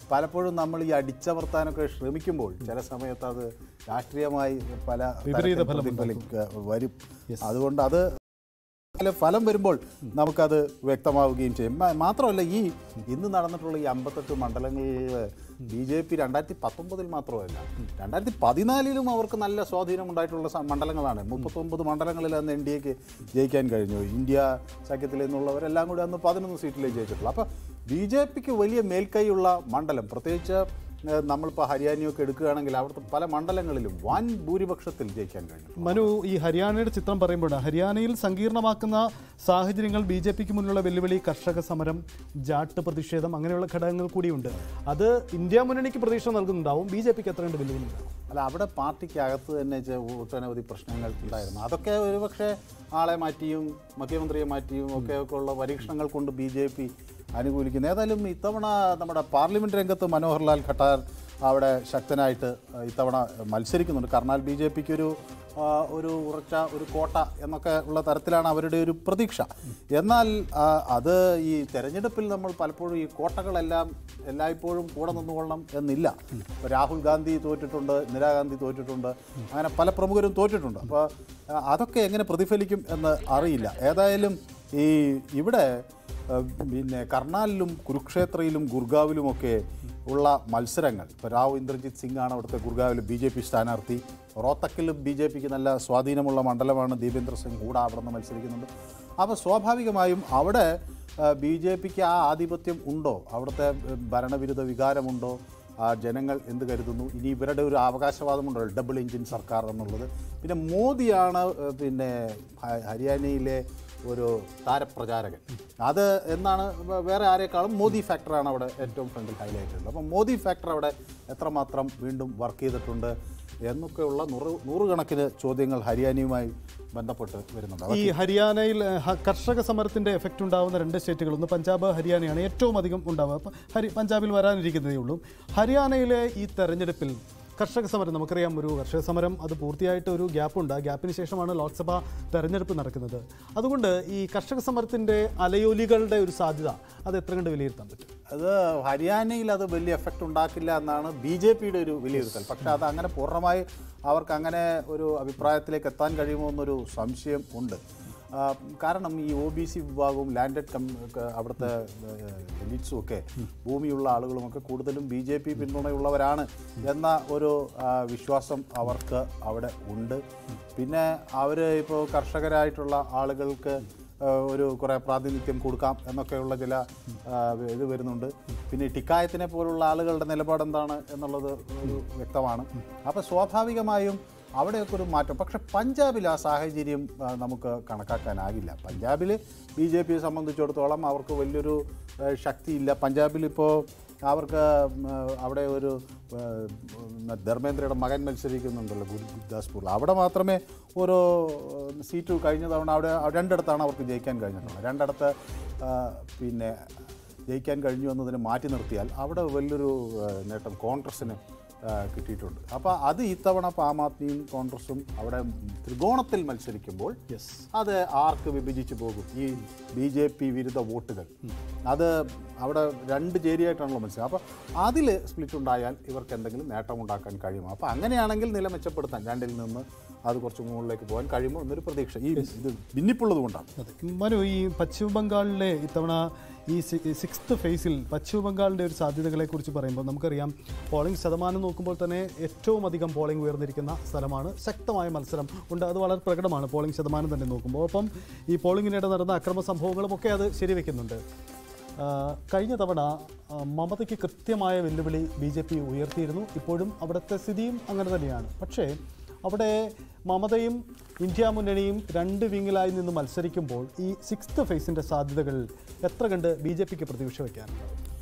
പലപ്പോഴും നമ്മൾ ഈ അടിച്ചമർത്താനൊക്കെ ശ്രമിക്കുമ്പോൾ ചില സമയത്ത് അത് രാഷ്ട്രീയമായി പല വിപരീത തരത്തിൽ ഫലം പ്രതിഫലിക്ക- വരും അതുകൊണ്ട് അത് അതിലെ ഫലം വരുമ്പോൾ നമുക്കത് വ്യക്തമാവുകയും ചെയ്യും മാ- മാത്രമല്ല ഈ ഇന്ന് നടന്നിട്ടുള്ള ഈ അമ്പത്തെട്ട് മണ്ഡലങ്ങളിൽ ബി ജെ പി രണ്ടായിരത്തി പത്തൊമ്പതിൽ മാത്രമല്ല രണ്ടായിരത്തി പതിനാലിലും അവർക്ക് നല്ല സ്വാധീനം ഉണ്ടായിട്ടുള്ള സ- മണ്ഡലങ്ങളാണ് മുപ്പത്തൊമ്പത് മണ്ഡലങ്ങളിൽ അന്ന് എൻ ഡി എക്ക് ജയിക്കാൻ കഴിഞ്ഞു ഇന്ത്യ സഖ്യത്തിൽ നിന്നുള്ളവരെല്ലാം കൂടി അന്ന് പതിനൊന്ന് സീറ്റിലേ ജയിച്ചിട്ടുള്ളൂ അപ്പോൾ ബി ജെ പിക്ക് വലിയ മേൽക്കൈയുള്ള മണ്ഡലം പ്രത്യേകിച്ച് ഏഹ്, നമ്മളിപ്പോൾ ഹരിയാനയൊക്കെ എടുക്കുകയാണെങ്കിൽ അവിടുത്തെ പല മണ്ഡലങ്ങളിലും വൻ ഭൂരിപക്ഷത്തിൽ ജയിക്കാൻ കഴിഞ്ഞു മനു ഈ ഹരിയാനയുടെ ചിത്രം പറയുമ്പോഴാണ് ഹരിയാനയിൽ സങ്കീർണമാക്കുന്ന സാഹചര്യങ്ങൾ ബി ജെ പിക്ക് മുന്നിലുള്ള വെല്ലുവിളി കർഷക സമരം ജാട്ട് പ്രതിഷേധം അങ്ങനെയുള്ള ഘടകങ്ങൾ കൂടിയുണ്ട് അത് ഇന്ത്യ മുന്നണിക്ക് പ്രതീക്ഷ നൽകുന്നുണ്ടാവും ബി ജെ പിക്ക് എത്രയുണ്ട് വെല്ലുവിളി അല്ല അവിടെ പാർട്ടിക്ക് അകത്ത് തന്നെ ചെ- ഒട്ടനവധി പ്രശ്നങ്ങൾ ഉണ്ടായിരുന്നു അതൊക്കെ ഒരുപക്ഷെ ആളെ മാറ്റിയും മുഖ്യമന്ത്രിയെ മാറ്റിയും ഒക്കെ ഒക്കെ ഉള്ള പരീക്ഷണങ്ങൾ കൊണ്ട് ബി ജെ പി അനുകൂലിക്കുന്നു ഏതായാലും ഇത്തവണ നമ്മുടെ പാർലമെന്റ് രംഗത്ത് മനോഹർലാൽ ഖട്ടാർ അവിടെ ശക്തനായിട്ട് ആ, ഇത്തവണ മത്സരിക്കുന്നുണ്ട് കർണാൽ ബി ജെ പിക്ക് ഒരു ആ, ഒരു ഉറച്ച ഒരു കോട്ട എന്നൊക്കെ ഉള്ള തരത്തിലാണ് അവരുടെ ഒരു പ്രതീക്ഷ എന്നാൽ ആ, അത് ഈ തെരഞ്ഞെടുപ്പിൽ നമ്മൾ പലപ്പോഴും ഈ കോട്ടകളെല്ലാം എല്ലായ്പ്പോഴും കൂടെ നിന്നുകൊള്ളണം എന്നില്ല ഇപ്പോൾ രാഹുൽ ഗാന്ധി തോറ്റിട്ടുണ്ട് ഇന്ദിരാഗാന്ധി തോറ്റിട്ടുണ്ട് അങ്ങനെ പല പ്രമുഖരും തോറ്റിട്ടുണ്ട് അപ്പോൾ ആ, അതൊക്കെ എങ്ങനെ പ്രതിഫലിക്കും എന്ന് അറിയില്ല ഏതായാലും ഈ ഇവിടെ ആ, പിന്നെ കർണാലിലും കുരുക്ഷേത്രയിലും ഗുർഗാവിലുമൊക്കെ ഉള്ള മത്സരങ്ങൾ ഇപ്പോൾ റാവു ഇന്ദ്രജിത് സിംഗ് ആണ് അവിടുത്തെ ഗുർഗാവിൽ ബി ജെ പി സ്ഥാനാർത്ഥി റോത്തക്കിലും ബി ജെ പിക്ക് നല്ല സ്വാധീനമുള്ള മണ്ഡലമാണ് ദീപേന്ദ്ര സിംഗ് കൂടെ അവിടെ നിന്ന് മത്സരിക്കുന്നുണ്ട് അപ്പോൾ സ്വാഭാവികമായും അവിടെ ബി ജെ പിക്ക് ആ ആധിപത്യം ഉണ്ടോ അവിടുത്തെ ഏഹ്, ഭരണവിരുദ്ധ വികാരമുണ്ടോ ആ ജനങ്ങൾ എന്ത് കരുതുന്നു ഇനി ഇവരുടെ ഒരു അവകാശവാദമുണ്ടോ ഡബിൾ എഞ്ചിൻ സർക്കാർ എന്നുള്ളത് പിന്നെ മോദിയാണ് ഏഹ്, പിന്നെ ഹ- ഹരിയാനയിലെ ഒരു താരപ്രചാരകൻ അത് എന്നാണ് വേ- വേറെ ആരെക്കാളും മോദി ഫാക്ടറാണ് അവിടെ ഏറ്റവും ഫ്രണ്ടിൽ ഹൈലൈറ്റ് ചെയ്യുന്നത് അപ്പം മോദി ഫാക്ടർ അവിടെ എത്രമാത്രം വീണ്ടും വർക്ക് ചെയ്തിട്ടുണ്ട് എന്നൊക്കെയുള്ള നൂറ് നൂറുകണക്കിന് ചോദ്യങ്ങൾ ഹരിയാനയുമായി ബന്ധപ്പെട്ട് വരുന്നുണ്ട് ഈ ഹരിയാനയിൽ ഏഹ്, ഹ- കർഷക സമരത്തിന്റെ എഫക്റ്റ് ഉണ്ടാവുന്ന രണ്ട് സ്റ്റേറ്റുകൾ ഒന്ന് പഞ്ചാബ് ഹരിയാനയാണ് ഏറ്റവും അധികം ഉണ്ടാവുക അപ്പം ഹരി പഞ്ചാബിൽ വരാനിരിക്കുന്നതേ ഉള്ളൂ ഹരിയാനയിലെ ഈ തെരഞ്ഞെടുപ്പിൽ കർഷക സമരം നമുക്കറിയാം ഒരു കർഷക സമരം അത് പൂർത്തിയായിട്ട് ഒരു ഗ്യാപ്പുണ്ട് ആ ഗ്യാപ്പിന് ശേഷമാണ് ലോക്സഭാ തെരഞ്ഞെടുപ്പ് നടക്കുന്നത് അതുകൊണ്ട് ഈ കർഷക സമരത്തിന്റെ അലയോലികളുടെ ഒരു സാധ്യത അത് എത്ര കണ്ട് വിലയിരുത്താൻ പറ്റും അത് ഹരിയാനയിൽ അത് വലിയ എഫക്റ്റ് ഉണ്ടാക്കില്ല എന്നാണ് ബി ജെ പിയുടെ ഒരു വിലയിരുത്തൽ പക്ഷേ അത് അങ്ങനെ പൂർണ്ണമായി അവർക്ക് അങ്ങനെ ഒരു അഭിപ്രായത്തിലേക്ക് എത്താൻ കഴിയുമോ എന്നൊരു സംശയം ഉണ്ട് ആ, കാരണം ഈ ഒ ബി സി വിഭാഗവും ലാൻഡഡ് കം ക- അവിടുത്തെ എലിറ്റ്സും ഒക്കെ ഭൂമിയുള്ള ആളുകളുമൊക്കെ കൂടുതലും ബി ജെ പി പിന്തുണയുള്ളവരാണ് എന്ന ഒരു ആ, വിശ്വാസം അവർക്ക് അവിടെ ഉണ്ട് പിന്നെ അവർ ഇപ്പോൾ കർഷകരായിട്ടുള്ള ആളുകൾക്ക് ആ, ഒരു കുറേ പ്രാതിനിധ്യം കൊടുക്കാം എന്നൊക്കെയുള്ള ചില ആ, ഇത് വരുന്നുണ്ട് പിന്നെ ഈ ടിക്കായത്തിനെ പോലുള്ള ആളുകളുടെ നിലപാട് എന്താണ് എന്നുള്ളത് ഒരു വ്യക്തമാണ് അപ്പോൾ സ്വാഭാവികമായും അവിടെയൊക്കെ ഒരു മാറ്റം പക്ഷെ പഞ്ചാബിൽ ആ സാഹചര്യം ആ, നമുക്ക് കണക്കാക്കാനാകില്ല പഞ്ചാബിൽ ബി ജെ പിയെ സംബന്ധിച്ചിടത്തോളം അവർക്ക് വലിയൊരു ആ, ശക്തിയില്ല പഞ്ചാബിൽ ഇപ്പോൾ അവർക്ക് ഉം, ആ, അവിടെ ഒരു ആ, ഉം, ധർമ്മേന്ദ്രയുടെ മകൻ മത്സരിക്കുന്നുണ്ടല്ലോ ഗുരുദാസ്പൂരിൽ അവിടെ മാത്രമേ ഓരോ ഉം, സീറ്റ് കഴിഞ്ഞ തവണ അവിടെ രണ്ടിടത്താണ് അവർക്ക് ജയിക്കാൻ കഴിഞ്ഞിട്ടുള്ളത് രണ്ടിടത്ത് ആ, പിന്നെ ജയിക്കാൻ കഴിഞ്ഞു എന്നതിനെ മാറ്റി നിർത്തിയാൽ അവിടെ വലിയൊരു ആ, നേട്ടം കോൺഗ്രസ്സിന് ആ, കിട്ടിയിട്ടുണ്ട് അപ്പോൾ അത് ഇത്തവണ ഇപ്പോൾ ആം ആദ്മിയും കോൺഗ്രസും അവിടെ ത്രികോണത്തിൽ മത്സരിക്കുമ്പോൾ അത് ആർക്ക് വിഭജിച്ച് പോകും ഈ ബി ജെ പി വിരുദ്ധ വോട്ടുകൾ അത് അവിടെ രണ്ട് ചേരിയായിട്ടാണല്ലോ മത്സരം അപ്പോൾ അതിൽ സ്പ്ലിറ്റ് ഉണ്ടായാൽ ഇവർക്ക് എന്തെങ്കിലും നേട്ടമുണ്ടാക്കാൻ കഴിയുമോ അപ്പോൾ അങ്ങനെയാണെങ്കിൽ നില മെച്ചപ്പെടുത്താൻ രണ്ടിൽ നിന്ന് അത് കുറച്ച് മുകളിലേക്ക് പോകാൻ കഴിയുമോ എന്നൊരു പ്രതീക്ഷ ഈ ഇത് ഭിന്നിപ്പുള്ളത് കൊണ്ടാണ് അതെ മനു ഈ പശ്ചിമ ബംഗാളിലെ ഇത്തവണ ഈ സിക്സ്ത് ഫേസിൽ പശ്ചിമ ബംഗാളിൻ്റെ ഒരു സാധ്യതകളെക്കുറിച്ച് പറയുമ്പോൾ നമുക്കറിയാം പോളിംഗ് ശതമാനം നോക്കുമ്പോൾ തന്നെ ഏറ്റവും അധികം പോളിംഗ് ഉയർന്നിരിക്കുന്ന സ്ഥലമാണ് ശക്തമായ മത്സരം ഉണ്ട് അത് വളരെ പ്രകടമാണ് പോളിംഗ് ശതമാനം തന്നെ നോക്കുമ്പോൾ ഒപ്പം ഈ പോളിംഗിനിടെ നടന്ന അക്രമ സംഭവങ്ങളും ഒക്കെ അത് ശരിവെക്കുന്നുണ്ട് ആ, കഴിഞ്ഞ തവണ ആ, മമതയ്ക്ക് കൃത്യമായ വെല്ലുവിളി ബി ജെ പി ഉയർത്തിയിരുന്നു ഇപ്പോഴും അവിടുത്തെ സ്ഥിതിയും അങ്ങനെ തന്നെയാണ് പക്ഷേ അവിടെ മമതയും ഇന്ത്യ മുന്നണിയും രണ്ട് വിങ്ങിലായി നിന്ന് മത്സരിക്കുമ്പോൾ ഈ സിക്സ്ത് ഫേസിൻ്റെ സാധ്യതകൾ എത്ര കണ്ട് ബി ജെ പിക്ക് പ്രതീക്ഷ വയ്ക്കാനുണ്ട്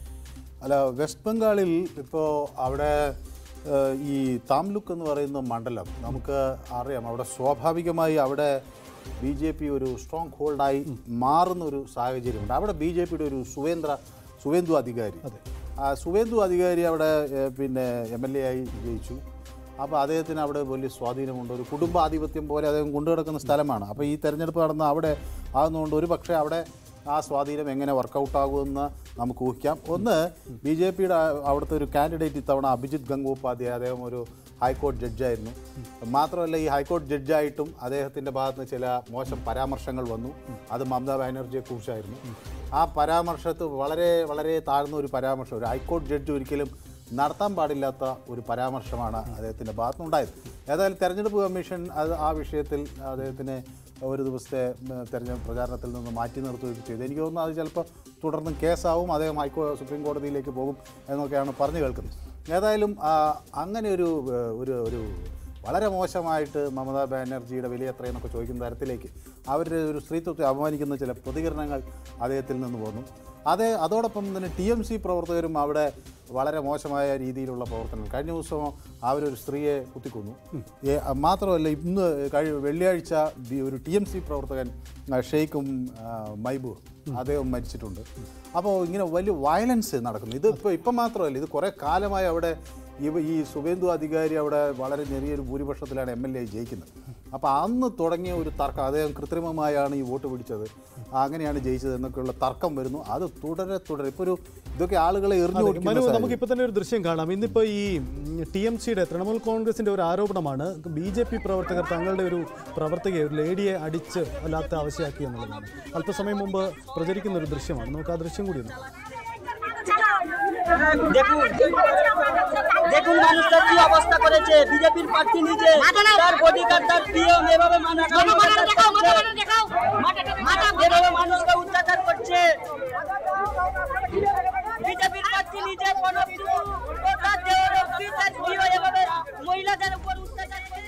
അല്ല വെസ്റ്റ് ബംഗാളിൽ ഇപ്പോൾ അവിടെ ഏഹ്, ഈ താംലുക്ക് എന്ന് പറയുന്ന മണ്ഡലം നമുക്ക് അറിയാം അവിടെ സ്വാഭാവികമായി അവിടെ ബി ജെ പി ഒരു സ്ട്രോങ് ഹോൾഡായി മാറുന്ന ഒരു സാഹചര്യമുണ്ട് അവിടെ ബി ജെ പിയുടെ ഒരു സുവേന്ദ്ര സുവേന്ദു അധികാരി ആ സുവേന്ദു അധികാരി അവിടെ ഏഹ്, പിന്നെ എം എൽ എ ആയി ജയിച്ചു അപ്പോൾ അദ്ദേഹത്തിന് അവിടെ വലിയ സ്വാധീനമുണ്ട് ഒരു കുടുംബാധിപത്യം പോലെ അദ്ദേഹം കൊണ്ടുകിടക്കുന്ന സ്ഥലമാണ് അപ്പോൾ ഈ തെരഞ്ഞെടുപ്പ് നടന്ന അവിടെ ആകുന്നതുകൊണ്ട് ഒരു പക്ഷേ അവിടെ ആ സ്വാധീനം എങ്ങനെ വർക്കൗട്ട് ആകുമെന്ന് നമുക്ക് ഊഹിക്കാം ഒന്ന് ബി ജെ പിയുടെ അവിടുത്തെ ഒരു കാൻഡിഡേറ്റ് ഇത്തവണ അഭിജിത് ഗംഗോപാധ്യായ അദ്ദേഹം ഒരു ഹൈക്കോടതി ജഡ്ജായിരുന്നു മാത്രമല്ല ഈ ഹൈക്കോടതി ജഡ്ജായിട്ടും അദ്ദേഹത്തിൻ്റെ ഭാഗത്ത് നിന്ന് ചില മോശം പരാമർശങ്ങൾ വന്നു അത് മമതാ ബാനർജിയെ കുറിച്ചായിരുന്നു ആ പരാമർശത്ത് വളരെ വളരെ താഴ്ന്ന ഒരു പരാമർശം ഒരു ഹൈക്കോടതി ജഡ്ജ് ഒരിക്കലും നടത്താൻ പാടില്ലാത്ത ഒരു പരാമർശമാണ് അദ്ദേഹത്തിൻ്റെ ഭാഗത്തുനിന്നുണ്ടായത് ഏതായാലും തെരഞ്ഞെടുപ്പ് കമ്മീഷൻ അത് ആ വിഷയത്തിൽ അദ്ദേഹത്തിന് ഒരു ദിവസത്തെ ഉം, തെരഞ്ഞെടുപ്പ് പ്രചാരണത്തിൽ നിന്ന് മാറ്റി നിർത്തുകയും ചെയ്തു എനിക്ക് തോന്നുന്നു അത് ചിലപ്പോൾ തുടർന്നും കേസാവും അദ്ദേഹം ഹൈക്കോ സുപ്രീം കോടതിയിലേക്ക് പോകും എന്നൊക്കെയാണ് പറഞ്ഞു കേൾക്കുന്നത് ഏതായാലും ആ, അങ്ങനെ ഒരു ഏഹ്, ഒരു ഒരു വളരെ മോശമായിട്ട് മമതാ ബാനർജിയുടെ വില എത്രയെന്നൊക്കെ ചോദിക്കുന്ന തരത്തിലേക്ക് അവരുടെ ഒരു സ്ത്രീത്വത്തെ അപമാനിക്കുന്ന ചില പ്രതികരണങ്ങൾ അദ്ദേഹത്തിൽ നിന്ന് പോന്നു അതേ അതോടൊപ്പം തന്നെ ടി എം സി പ്രവർത്തകരും അവിടെ വളരെ മോശമായ രീതിയിലുള്ള പ്രവർത്തനം കഴിഞ്ഞ ദിവസം അവരൊരു സ്ത്രീയെ കുത്തിക്കൊന്നു ഏ, മാത്രമല്ല ഇന്ന് കഴി വെള്ളിയാഴ്ച ബി- ഒരു ടി എം സി പ്രവർത്തകൻ ആ, ഷെയ്ഖും ആ, മൈബൂർ അദ്ദേഹം മരിച്ചിട്ടുണ്ട് അപ്പോൾ ഇങ്ങനെ വലിയ വയലൻസ് നടക്കുന്നു ഇത് ഇപ്പോൾ ഇപ്പം മാത്രമല്ല ഇത് കുറേ കാലമായി അവിടെ ഇവ ഈ സുവേന്ദു അധികാരി അവിടെ വളരെ ചെറിയൊരു ഭൂരിപക്ഷത്തിലാണ് എം എൽ എ ജയിക്കുന്നത് അപ്പോൾ അന്ന് തുടങ്ങിയ ഒരു തർക്കം അദ്ദേഹം കൃത്രിമമായാണ് ഈ വോട്ട് പിടിച്ചത് അങ്ങനെയാണ് ജയിച്ചത് എന്നൊക്കെയുള്ള തർക്കം വരുന്നു അത് തുടരെ തുടരെ ഇപ്പോൾ ഒരു ഇതൊക്കെ ആളുകളെ എറിഞ്ഞു മനു കൊടുക്കുന്ന നമുക്ക് സാഹചര്യം. ഇപ്പൊ തന്നെ ഒരു ദൃശ്യം കാണാം ഇന്നിപ്പോ ഈ ടി എം സിയുടെ തൃണമൂൽ കോൺഗ്രസിന്റെ ഒരു ആരോപണമാണ് ബി ജെ പി പ്രവർത്തകർ തങ്ങളുടെ ഒരു പ്രവർത്തകയെ ഒരു ലേഡിയെ അടിച്ച് വല്ലാത്ത ആവശ്യമാക്കി എന്നുള്ളതാണ് അല്പസമയം മുമ്പ് പ്രചരിക്കുന്ന ഒരു ദൃശ്യമാണ് നമുക്ക് ആ দৃশ্യം കൂടി ഒന്ന് দেখুন দেখুন মানুষটা কি অবস্থা করেছে বিজেপির প্রার্থী নিজে তার বডিগার্ড তার পিএম এভাবে মানুষ এভাবে মানুষকে অত্যাচার করছে বিজেপির প্রার্থী নিজে প্রণব টুডু ও তার দেওয়ার অফিস তার প্রিয় এভাবে মহিলাদের উপর অত্যাচার করছে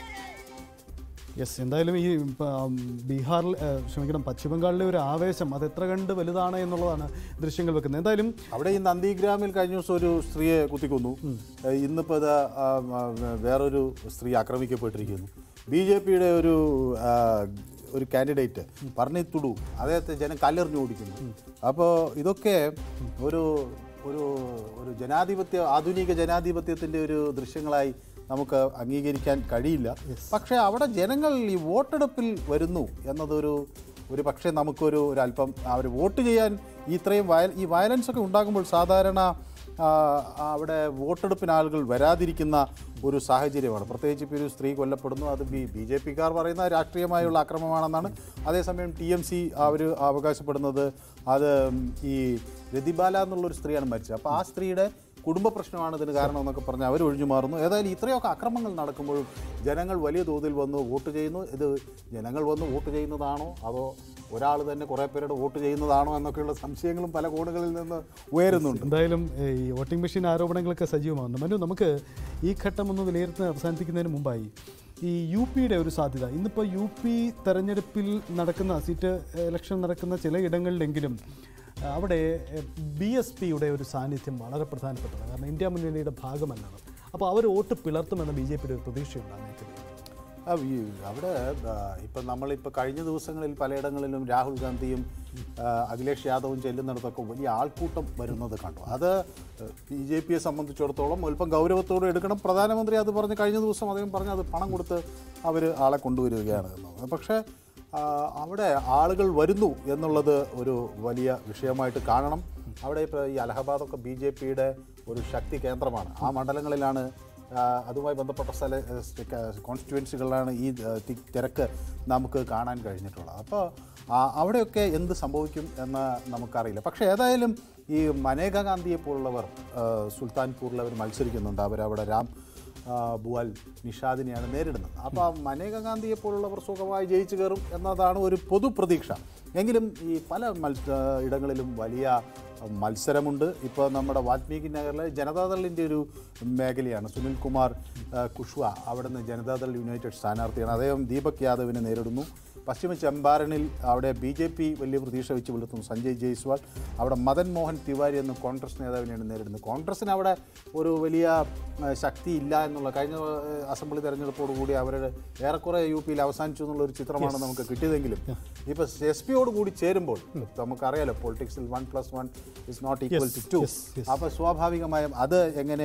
യെസ് എന്തായാലും ഈ പ, ഉം, ബീഹാറിൽ ഏ, ക്ഷമിക്കണം പശ്ചിമ ബംഗാളിലെ ഒരു ആവേശം അത് എത്ര കണ്ട് വലുതാണ് എന്നുള്ളതാണ് ദൃശ്യങ്ങൾ വെക്കുന്നത് എന്തായാലും അവിടെ ഈ നന്ദിഗ്രാമിൽ കഴിഞ്ഞ ദിവസം ഒരു സ്ത്രീയെ കുത്തിക്കൊന്നു ഏഹ് ഇന്നിപ്പോൾ ഇത് ആ, ആ, വേറൊരു സ്ത്രീ ആക്രമിക്കപ്പെട്ടിരിക്കുന്നു ബി ജെ പിയുടെ ഒരു ആ, ഒരു കാൻഡിഡേറ്റ് പറഞ്ഞി തുടു അദ്ദേഹത്തെ ജനം കല്ലെറിഞ്ഞു ഓടിക്കുന്നു അപ്പോൾ ഇതൊക്കെ ഒരു ഒരു ഒരു ജനാധിപത്യ ആധുനിക ജനാധിപത്യത്തിൻ്റെ ഒരു ദൃശ്യങ്ങളായി നമുക്ക് അംഗീകരിക്കാൻ കഴിയില്ല പക്ഷേ അവിടെ ജനങ്ങൾ ഈ വോട്ടെടുപ്പിൽ വരുന്നു എന്നതൊരു ഒരു പക്ഷേ നമുക്കൊരു ഒരു അല്പം അവർ വോട്ട് ചെയ്യാൻ ഈ ഇത്രയും വയ ഈ വയലൻസ് ഒക്കെ ഉണ്ടാകുമ്പോൾ സാധാരണ ആ, അവിടെ വോട്ടെടുപ്പിന് ആളുകൾ വരാതിരിക്കുന്ന ഒരു സാഹചര്യമാണ് പ്രത്യേകിച്ച് ഇപ്പോൾ ഒരു സ്ത്രീ കൊല്ലപ്പെടുന്നു അത് ബി ബി ജെ പിക്കാർ പറയുന്ന രാഷ്ട്രീയമായുള്ള അക്രമമാണെന്നാണ് അതേസമയം ടി എം സി അവർ അവകാശപ്പെടുന്നത് അത് ഈ രതിബാല എന്നുള്ളൊരു സ്ത്രീയാണ് മരിച്ചത് അപ്പോൾ ആ സ്ത്രീയുടെ കുടുംബ പ്രശ്നമാണ് ഇതിന് കാരണം എന്നൊക്കെ പറഞ്ഞ് അവർ ഒഴിഞ്ഞു മാറുന്നു ഏതായാലും ഇത്രയൊക്കെ അക്രമങ്ങൾ നടക്കുമ്പോഴും ജനങ്ങൾ വലിയ തോതിൽ വന്ന് വോട്ട് ചെയ്യുന്നു ഇത് ജനങ്ങൾ വന്ന് വോട്ട് ചെയ്യുന്നതാണോ അതോ ഒരാൾ തന്നെ കുറേ പേരുടെ വോട്ട് ചെയ്യുന്നതാണോ എന്നൊക്കെയുള്ള സംശയങ്ങളും പല കോണുകളിൽ നിന്ന് ഉയരുന്നുണ്ട് എന്തായാലും ഏ, ഈ വോട്ടിംഗ് മെഷീൻ ആരോപണങ്ങളൊക്കെ സജീവമാകുന്നു മനു നമുക്ക് ഈ ഘട്ടം ഒന്ന് വിലയിരുത്തുന്ന അവസാനിപ്പിക്കുന്നതിന് മുമ്പായി ഈ യു പിയുടെ ഒരു സാധ്യത ഇന്നിപ്പോൾ യു പി തെരഞ്ഞെടുപ്പിൽ നടക്കുന്ന സീറ്റ് ഇലക്ഷൻ നടക്കുന്ന ചില ഇടങ്ങളിലെങ്കിലും ആ, അവിടെ ബി എസ് പിയുടെ ഒരു സാന്നിധ്യം വളരെ പ്രധാനപ്പെട്ടതാണ് കാരണം ഇന്ത്യ മുന്നണിയുടെ ഭാഗമല്ലത് അപ്പോൾ അവർ വോട്ട് പിളർത്തുമെന്ന ബി ജെ പിയുടെ ഒരു പ്രതീക്ഷയുണ്ട് ആ മേഖലയിൽ ആ, ഈ അവിടെ ആ, ഇപ്പം നമ്മളിപ്പോൾ കഴിഞ്ഞ ദിവസങ്ങളിൽ പലയിടങ്ങളിലും രാഹുൽ ഗാന്ധിയും ആ, അഖിലേഷ് യാദവും ചെല്ലുന്നിടത്തൊക്കെ വലിയ ആൾക്കൂട്ടം വരുന്നത് കണ്ടു അത് ബി ജെ പിയെ സംബന്ധിച്ചിടത്തോളം അല്പം ഗൗരവത്തോടെ എടുക്കണം പ്രധാനമന്ത്രി അത് പറഞ്ഞ് കഴിഞ്ഞ ദിവസം അദ്ദേഹം പറഞ്ഞു അത് പണം കൊടുത്ത് അവർ ആളെ കൊണ്ടുവരികയാണ് എന്നുള്ളത് പക്ഷേ ആ, അവിടെ ആളുകൾ വരുന്നു എന്നുള്ളത് ഒരു വലിയ വിഷയമായിട്ട് കാണണം അവിടെ ഇപ്പോൾ ഈ അലഹബാദൊക്കെ ബി ജെ പിയുടെ ഒരു ശക്തി കേന്ദ്രമാണ് ആ മണ്ഡലങ്ങളിലാണ് ആ, അതുമായി ബന്ധപ്പെട്ട സ്ഥല കോൺസ്റ്റിറ്റ്യുവൻസികളിലാണ് ഈ ആ, തി- തിരക്ക് നമുക്ക് കാണാൻ കഴിഞ്ഞിട്ടുള്ളത് അപ്പോൾ ആ, അവിടെയൊക്കെ എന്ത് സംഭവിക്കും എന്ന് നമുക്കറിയില്ല പക്ഷേ ഏതായാലും ഈ മനേക ഗാന്ധിയെ പോലുള്ളവർ ആ, സുൽത്താൻപൂരിൽ അവർ മത്സരിക്കുന്നുണ്ട് അവരവിടെ രാം ആ, ബുവാൽ നിഷാദിനെയാണ് നേരിടുന്നത് അപ്പോൾ മനേക ഗാന്ധിയെ പോലുള്ളവർ സുഖമായി ജയിച്ചു കയറും എന്നതാണ് ഒരു പൊതു പ്രതീക്ഷ എങ്കിലും ഈ പല മത്സ ഇടങ്ങളിലും വലിയ മത്സരമുണ്ട് ഇപ്പോൾ നമ്മുടെ വാൽമീകി നഗറിലെ ജനതാദളിൻ്റെ ഒരു മേഖലയാണ് സുനിൽ കുമാർ ആ, കുഷ്വ അവിടുന്ന് ജനതാദൾ യുണൈറ്റഡ് സ്ഥാനാർത്ഥിയാണ് അദ്ദേഹം ദീപക് യാദവിനെ നേരിടുന്നു പശ്ചിമ ചമ്പാരനിൽ അവിടെ ബി ജെ പി വലിയ പ്രതീക്ഷ വെച്ച് പുലർത്തുന്നു സഞ്ജയ് ജയ്സ്വാൾ അവിടെ മദൻ മോഹൻ തിവാരി എന്ന കോൺഗ്രസ് നേതാവിനെയാണ് നേരിടുന്നത് കോൺഗ്രസിന് അവിടെ ഒരു വലിയ ആ, ശക്തി ഇല്ല എന്നുള്ള കഴിഞ്ഞ ആ, അസംബ്ലി തെരഞ്ഞെടുപ്പോടുകൂടി അവരുടെ ഏറെക്കുറെ യു പിയിൽ അവസാനിച്ചു എന്നുള്ള ഒരു ചിത്രമാണ് നമുക്ക് കിട്ടിയതെങ്കിലും ഇപ്പോൾ എസ് പിയോട് കൂടി ചേരുമ്പോൾ നമുക്കറിയാലോ പൊളിറ്റിക്സിൽ one plus one is not equal to two അപ്പോൾ സ്വാഭാവികമായും അത് എങ്ങനെ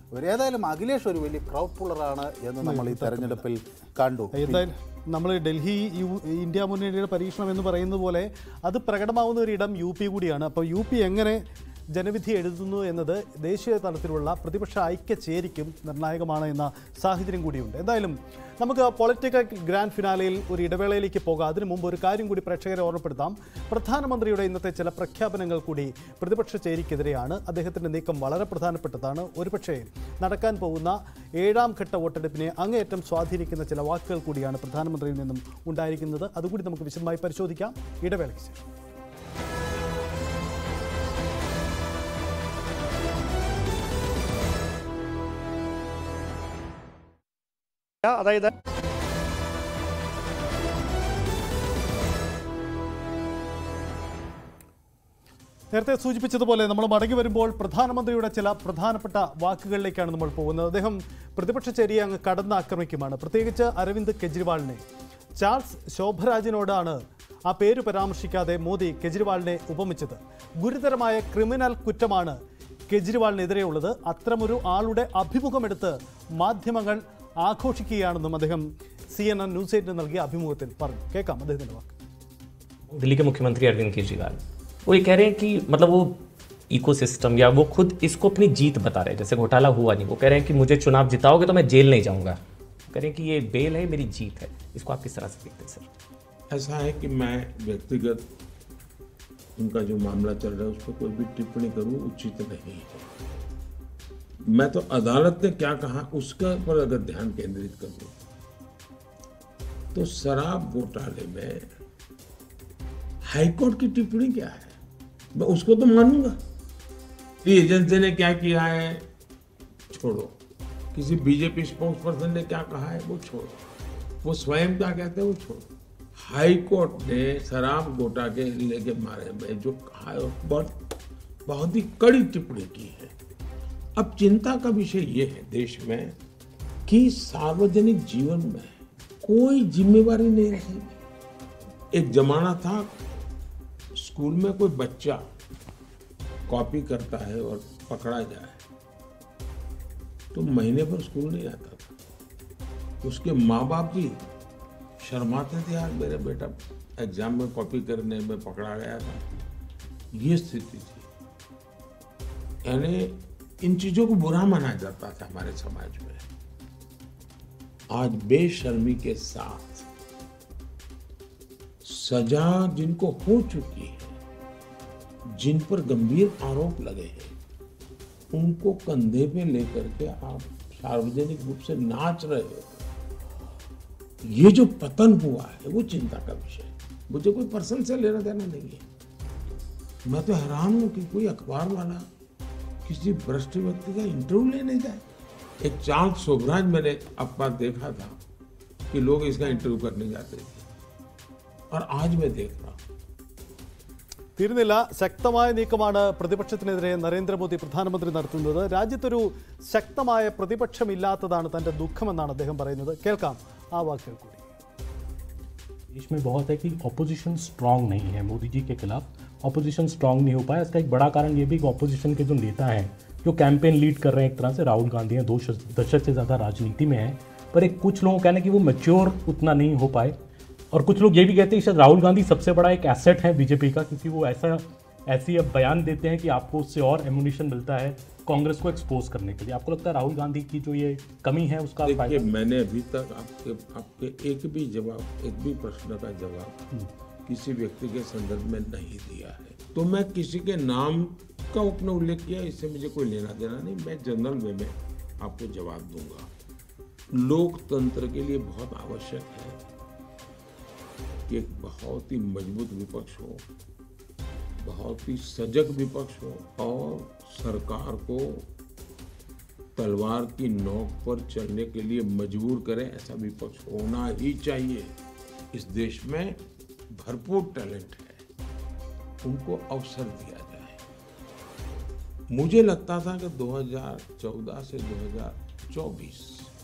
ഏതായാലും അഖിലേഷ് ഒരു വലിയ ക്രൗഡ് പുള്ളറാണ് എന്ന് നമ്മൾ ഈ തെരഞ്ഞെടുപ്പിൽ കണ്ടു എന്തായാലും നമ്മൾ ഡൽഹി യു- ഇന്ത്യ മുന്നണിയുടെ പരീക്ഷണം എന്ന് പറയുന്നത് പോലെ അത് പ്രകടമാവുന്ന ഒരിടം യു പി കൂടിയാണ് അപ്പോൾ യു പി എങ്ങനെ ജനവിധി എഴുതുന്നു എന്നത് ദേശീയ തലത്തിലുള്ള പ്രതിപക്ഷ ഐക്യചേരിക്കും നിർണായകമാണ് എന്ന സാഹചര്യം കൂടിയുണ്ട് എന്തായാലും നമുക്ക് പൊളിറ്റിക്കൽ ഗ്രാൻഡ് ഫിനാലയിൽ ഒരു ഇടവേളയിലേക്ക് പോകാം അതിനു മുമ്പ് ഒരു കാര്യം കൂടി പ്രേക്ഷകരെ ഓർമ്മപ്പെടുത്താം പ്രധാനമന്ത്രിയുടെ ഇന്നത്തെ ചില പ്രഖ്യാപനങ്ങൾ കൂടി പ്രതിപക്ഷ ചേരിക്കെതിരെയാണ് അദ്ദേഹത്തിൻ്റെ നീക്കം വളരെ പ്രധാനപ്പെട്ടതാണ് ഒരുപക്ഷേ നടക്കാൻ പോകുന്ന ഏഴാം ഘട്ട വോട്ടെടുപ്പിനെ അങ്ങേയറ്റം സ്വാധീനിക്കുന്ന ചില വാക്കുകൾ കൂടിയാണ് പ്രധാനമന്ത്രിയിൽ നിന്നും ഉണ്ടായിരിക്കുന്നത് അതുകൂടി നമുക്ക് വിശദമായി പരിശോധിക്കാം ഇടവേളയ്ക്ക് ശേഷം അതായത് നേരത്തെ സൂചിപ്പിച്ചതുപോലെ നമ്മൾ മടങ്ങി വരുമ്പോൾ പ്രധാനമന്ത്രിയുടെ ചില പ്രധാനപ്പെട്ട വാക്കുകളിലേക്കാണ് നമ്മൾ പോകുന്നത് അദ്ദേഹം പ്രതിപക്ഷ ചേരിയെ അങ്ങ് കടന്നാക്രമിക്കുമാണ് പ്രത്യേകിച്ച് അരവിന്ദ് കെജ്രിവാളിനെ ചാൾസ് ശോഭരാജിനോടാണ് ആ പേര് പരാമർശിക്കാതെ മോദി കെജ്രിവാളിനെ ഉപമിച്ചത് ഗുരുതരമായ ക്രിമിനൽ കുറ്റമാണ് കെജ്രിവാളിനെതിരെയുള്ളത് അത്തരമൊരു ആളുടെ അഭിമുഖമെടുത്ത് മാധ്യമങ്ങൾ ആഘോഷിക്കുകയാണെന്നും അദ്ദേഹം സി എൻ എൻ ന്യൂസ് എയ്റ്റിന് നൽകിയ അഭിമുഖത്തിൽ പറഞ്ഞു കേൾക്കാം അദ്ദേഹത്തിൻ്റെ വാക്ക് दिल्ली के मुख्यमंत्री अरविंद केजरीवाल वो ये कह रहे हैं कि मतलब वो इकोसिस्टम या वो खुद इसको अपनी जीत बता रहे हैं जैसे घोटाला हुआ नहीं वो कह रहे हैं कि मुझे चुनाव जिताओगे तो मैं जेल नहीं जाऊंगा कह रहे हैं कि ये बेल है मेरी जीत है इसको आप किस तरह से देखते हैं सर ऐसा है कि मैं व्यक्तिगत उनका जो मामला चल रहा है उस पर कोई भी टिप्पणी करूं उचित नहीं है मैं तो अदालत ने क्या कहा उसका पर अगर ध्यान केंद्रित करूं तो शराब घोटाले में हाईकोर्ट की टिप्पणी क्या है मैं उसको तो मानूंगा कि एजेंसी ने क्या किया है छोड़ो किसी बीजेपी स्पोक्स पर्सन ने क्या कहा है वो छोड़ो वो स्वयं क्या कहते हैं वो छोड़ो हाई कोर्ट ने शराब गोटा के लेके मारे में जो कहा है वो बहुत बहुत ही कड़ी टिप्पणी की है अब चिंता का विषय ये है देश में कि सार्वजनिक जीवन में कोई जिम्मेवारी नहीं रही एक जमाना था स्कूल में कोई बच्चा कॉपी करता है और पकड़ा जाए तो महीने भर स्कूल नहीं आता था उसके माँ बाप भी शर्माते थे यार मेरा बेटा एग्जाम में कॉपी करने में पकड़ा गया था ये स्थिति थी यानी इन चीजों को बुरा माना जाता था हमारे समाज में आज बेशर्मी के साथ सजा जिनको हो चुकी है जिन पर गंभीर आरोप लगे हैं उनको कंधे पे लेकर के आप सार्वजनिक रूप से नाच रहे हो ये जो पतन हुआ है वो चिंता का विषय है मुझे कोई पर्सन से लेना देना नहीं है मैं तो हैरान हूं कि कोई अखबार वाला किसी भ्रष्ट व्यक्ति का इंटरव्यू लेने जाए एक चांद शोभराज मैंने अखबार देखा था कि लोग इसका इंटरव्यू करने जाते थे और आज मैं देख रहा हूं തീരുന്നില്ല ശക്തമായ നീക്കമാണ് പ്രതിപക്ഷത്തിനെതിരെ നരേന്ദ്രമോദി പ്രധാനമന്ത്രി നടത്തുന്നത് രാജ്യത്തൊരു ശക്തമായ പ്രതിപക്ഷമില്ലാത്തതാണ് തന്റെ ദുഃഖമെന്നാണ് അദ്ദേഹം പറയുന്നത് കേൾക്കാം ആ വാക്കുകൾ കൂടി देश में बहुत है कि ऑपोजिशन स्ट्रांग नहीं है मोदी जी के खिलाफ ऑपोजिशन स्ट्रांग नहीं हो पाया इसका एक बड़ा कारण ये भी कि ऑपोजिशन के जो नेता हैं जो कैंपेन लीड कर रहे हैं एक तरह से राहुल गांधी हैं दो शस- दशक से ज़्यादा राजनीति में हैं पर एक कुछ लोगों का कहना है कि वो मेच्योर उतना नहीं हो पाए और कुछ लोग ये भी कहते हैं कि शायद राहुल गांधी सबसे बड़ा एक एसेट है बीजेपी का क्योंकि वो ऐसा ऐसी अब बयान देते हैं कि आपको उससे और एमुनेशन मिलता है कांग्रेस को एक्सपोज करने के लिए आपको लगता है राहुल गांधी की जो ये कमी है उसका देखिए फायदा मैंने अभी तक आपके आपके एक भी जवाब एक भी प्रश्न का जवाब किसी व्यक्ति के संदर्भ में नहीं दिया है तो मैं किसी के नाम का अपने उल्लेख किया इससे मुझे कोई लेना देना नहीं मैं जनरल वे में आपको जवाब दूंगा लोकतंत्र के लिए बहुत आवश्यक है कि एक बहुत ही मजबूत विपक्ष हो बहुत ही सजग विपक्ष हो और सरकार को तलवार की नोक पर चलने के लिए मजबूर करे ऐसा विपक्ष होना ही चाहिए इस देश में भरपूर टैलेंट है उनको अवसर दिया जाए मुझे लगता था कि 2014 से 2024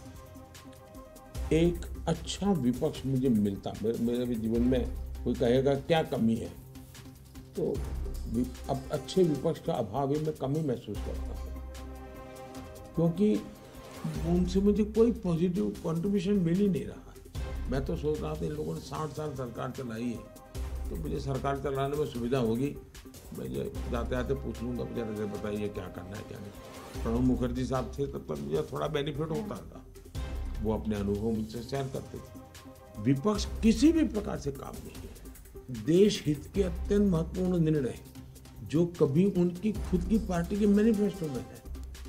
एक अच्छा विपक्ष मुझे मिलता मेरे मेरे भी जीवन में कोई कहेगा क्या कमी है तो वि- अब अच्छे विपक्ष का अभाव ही मैं कमी महसूस करता हूँ क्योंकि उनसे मुझे कोई पॉजिटिव कंट्रीब्यूशन मिल ही नहीं रहा मैं तो सोच रहा था इन लोगों ने साठ साल सरकार चलाई है तो मुझे सरकार चलाने में सुविधा होगी मैं ये जाते आते पूछ लूँगा जरा से बताइए क्या करना है क्या नहीं प्रणब मुखर्जी साहब थे तब तक मुझे थोड़ा बेनिफिट होता था वो अपने अनुभव मुझसे शेयर करते थे विपक्ष किसी भी प्रकार से काम नहीं है देश हित के अत्यंत महत्वपूर्ण निर्णय जो कभी उनकी खुद की पार्टी के मैनिफेस्टो में है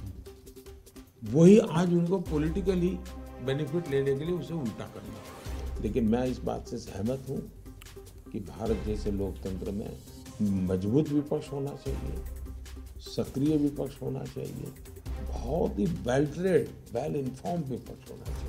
वही आज उनको पॉलिटिकली बेनिफिट लेने के लिए उसे उल्टा करना लेकिन मैं इस बात से सहमत हूँ कि भारत जैसे लोकतंत्र में मजबूत विपक्ष होना चाहिए सक्रिय विपक्ष होना चाहिए बहुत ही वेल ट्रेड वेल इन्फॉर्म विपक्ष होना चाहिए